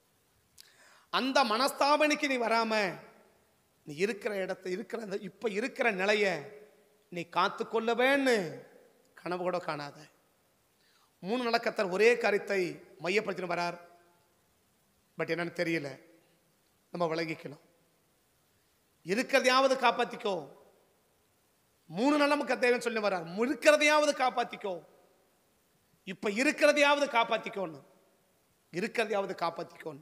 Speaker 1: அந்த மனஸ்தாபனைக்கு நீ வராம நீ இருக்கிற இடத்த இருக்கிற அந்த இப்ப இருக்கிற நிலைய நீ காத்து கொள்ளவேன்னு கனவு கூட காணாத மூணு நடக்கத்தர் ஒரே காரியத்தை மையப்படுத்தின்னு வரார் பட் என்னன்னு தெரியல நம்ம விளங்கிக்கணும் இருக்கிறதையாவது காப்பாத்திக்கோ மூணு நாள் நமக்கு தேவைன்னு சொல்லி வரார் இருக்கிறதையாவது காப்பாத்திக்கோ இப்ப இருக்கிறதையாவது காப்பாத்திக்கோன்னு இருக்கிறதையாவது காப்பாத்திக்கோன்னு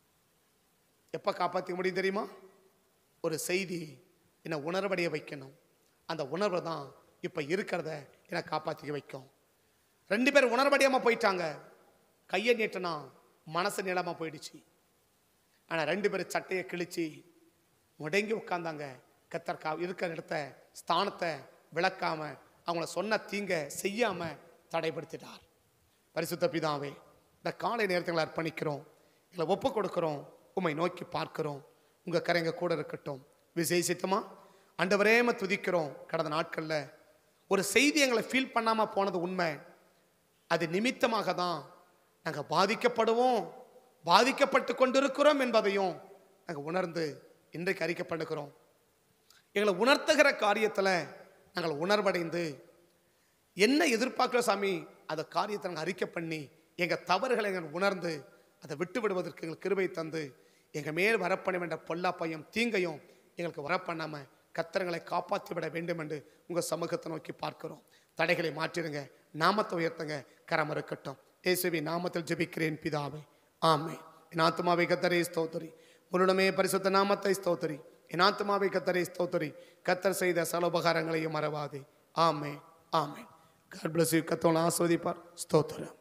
Speaker 1: எப்ப காப்பாத்திக்க முடியும் தெரியுமா ஒரு செய்தி என்னை உணர்வடைய வைக்கணும் அந்த உணர்வை தான் இப்ப இருக்கிறத என்னை காப்பாத்திக்க வைக்கும் ரெண்டு பேர் உணர்வடையாம போயிட்டாங்க கையை நீட்டினா மனசு நிலமா போயிடுச்சு ஆனா ரெண்டு பேரும் சட்டையை கிழிச்சு முடங்கி உட்கார்ந்தாங்க கத்தர் கா இருக்கிற இடத்த ஸ்தானத்தை விளக்காம அவங்கள சொன்ன தீங்க செய்யாம தடைப்படுத்திட்டார் பரிசுத்த பிதாவே இந்த காலை நேரத்தை எங்களை அர்ப்பணிக்கிறோம் எங்களை ஒப்பு கொடுக்கிறோம் உம்மை நோக்கி பார்க்கிறோம் உங்க கரைங்க கூட இருக்கட்டும் விசேஷித்தமா அண்டவரேம துதிக்கிறோம் கடந்த நாட்கள்ல ஒரு செய்தி எங்களை ஃபீல் பண்ணாம போனது உண்மை அது நிமித்தமாக தான் நாங்கள் பாதிக்கப்படுவோம் பாதிக்கப்பட்டு கொண்டிருக்கிறோம் என்பதையும் நாங்கள் உணர்ந்து இன்றைக்கு அறிக்கப்படுகிறோம் எங்களை உணர்த்துகிற காரியத்தில் நாங்கள் உணர்வடைந்து என்ன எதிர்பார்க்கிறோம் சாமி அந்த காரியத்தை நாங்கள் அறிக்கை பண்ணி எங்கள் தவறுகளை எங்கள் உணர்ந்து அதை விட்டு விடுவதற்கு எங்களுக்கு கிருபை தந்து எங்கள் மேல் வரப்பட வேண்ட பொல்லாப்பையும் தீங்கையும் எங்களுக்கு வரப்பண்ணாம கத்திரங்களை காப்பாற்றி விட வேண்டும் என்று உங்கள் சமூகத்தை நோக்கி பார்க்கிறோம் தடைகளை மாற்றிடுங்க நாமத்தை உயர்த்துங்க கரம் இருக்கட்டும் இயேசுவி நாமத்தில் ஜெபிக்கிறேன் பிதாவே ஆமே என் ஆத்மாவை கத்தரை ஸ்தோத்தரி முருடமே பரிசுத்த நாமத்தை ஸ்தோத்தரி என் ஆத்மாவை கத்தரை ஸ்தோத்தரி கத்தர் செய்த சல உபகாரங்களையும் மறவாதே ஆமே ஆமே காட் பிளஸ் யூ கத்தோல ஆஸ்வதிப்பார் ஸ்தோத்திரம்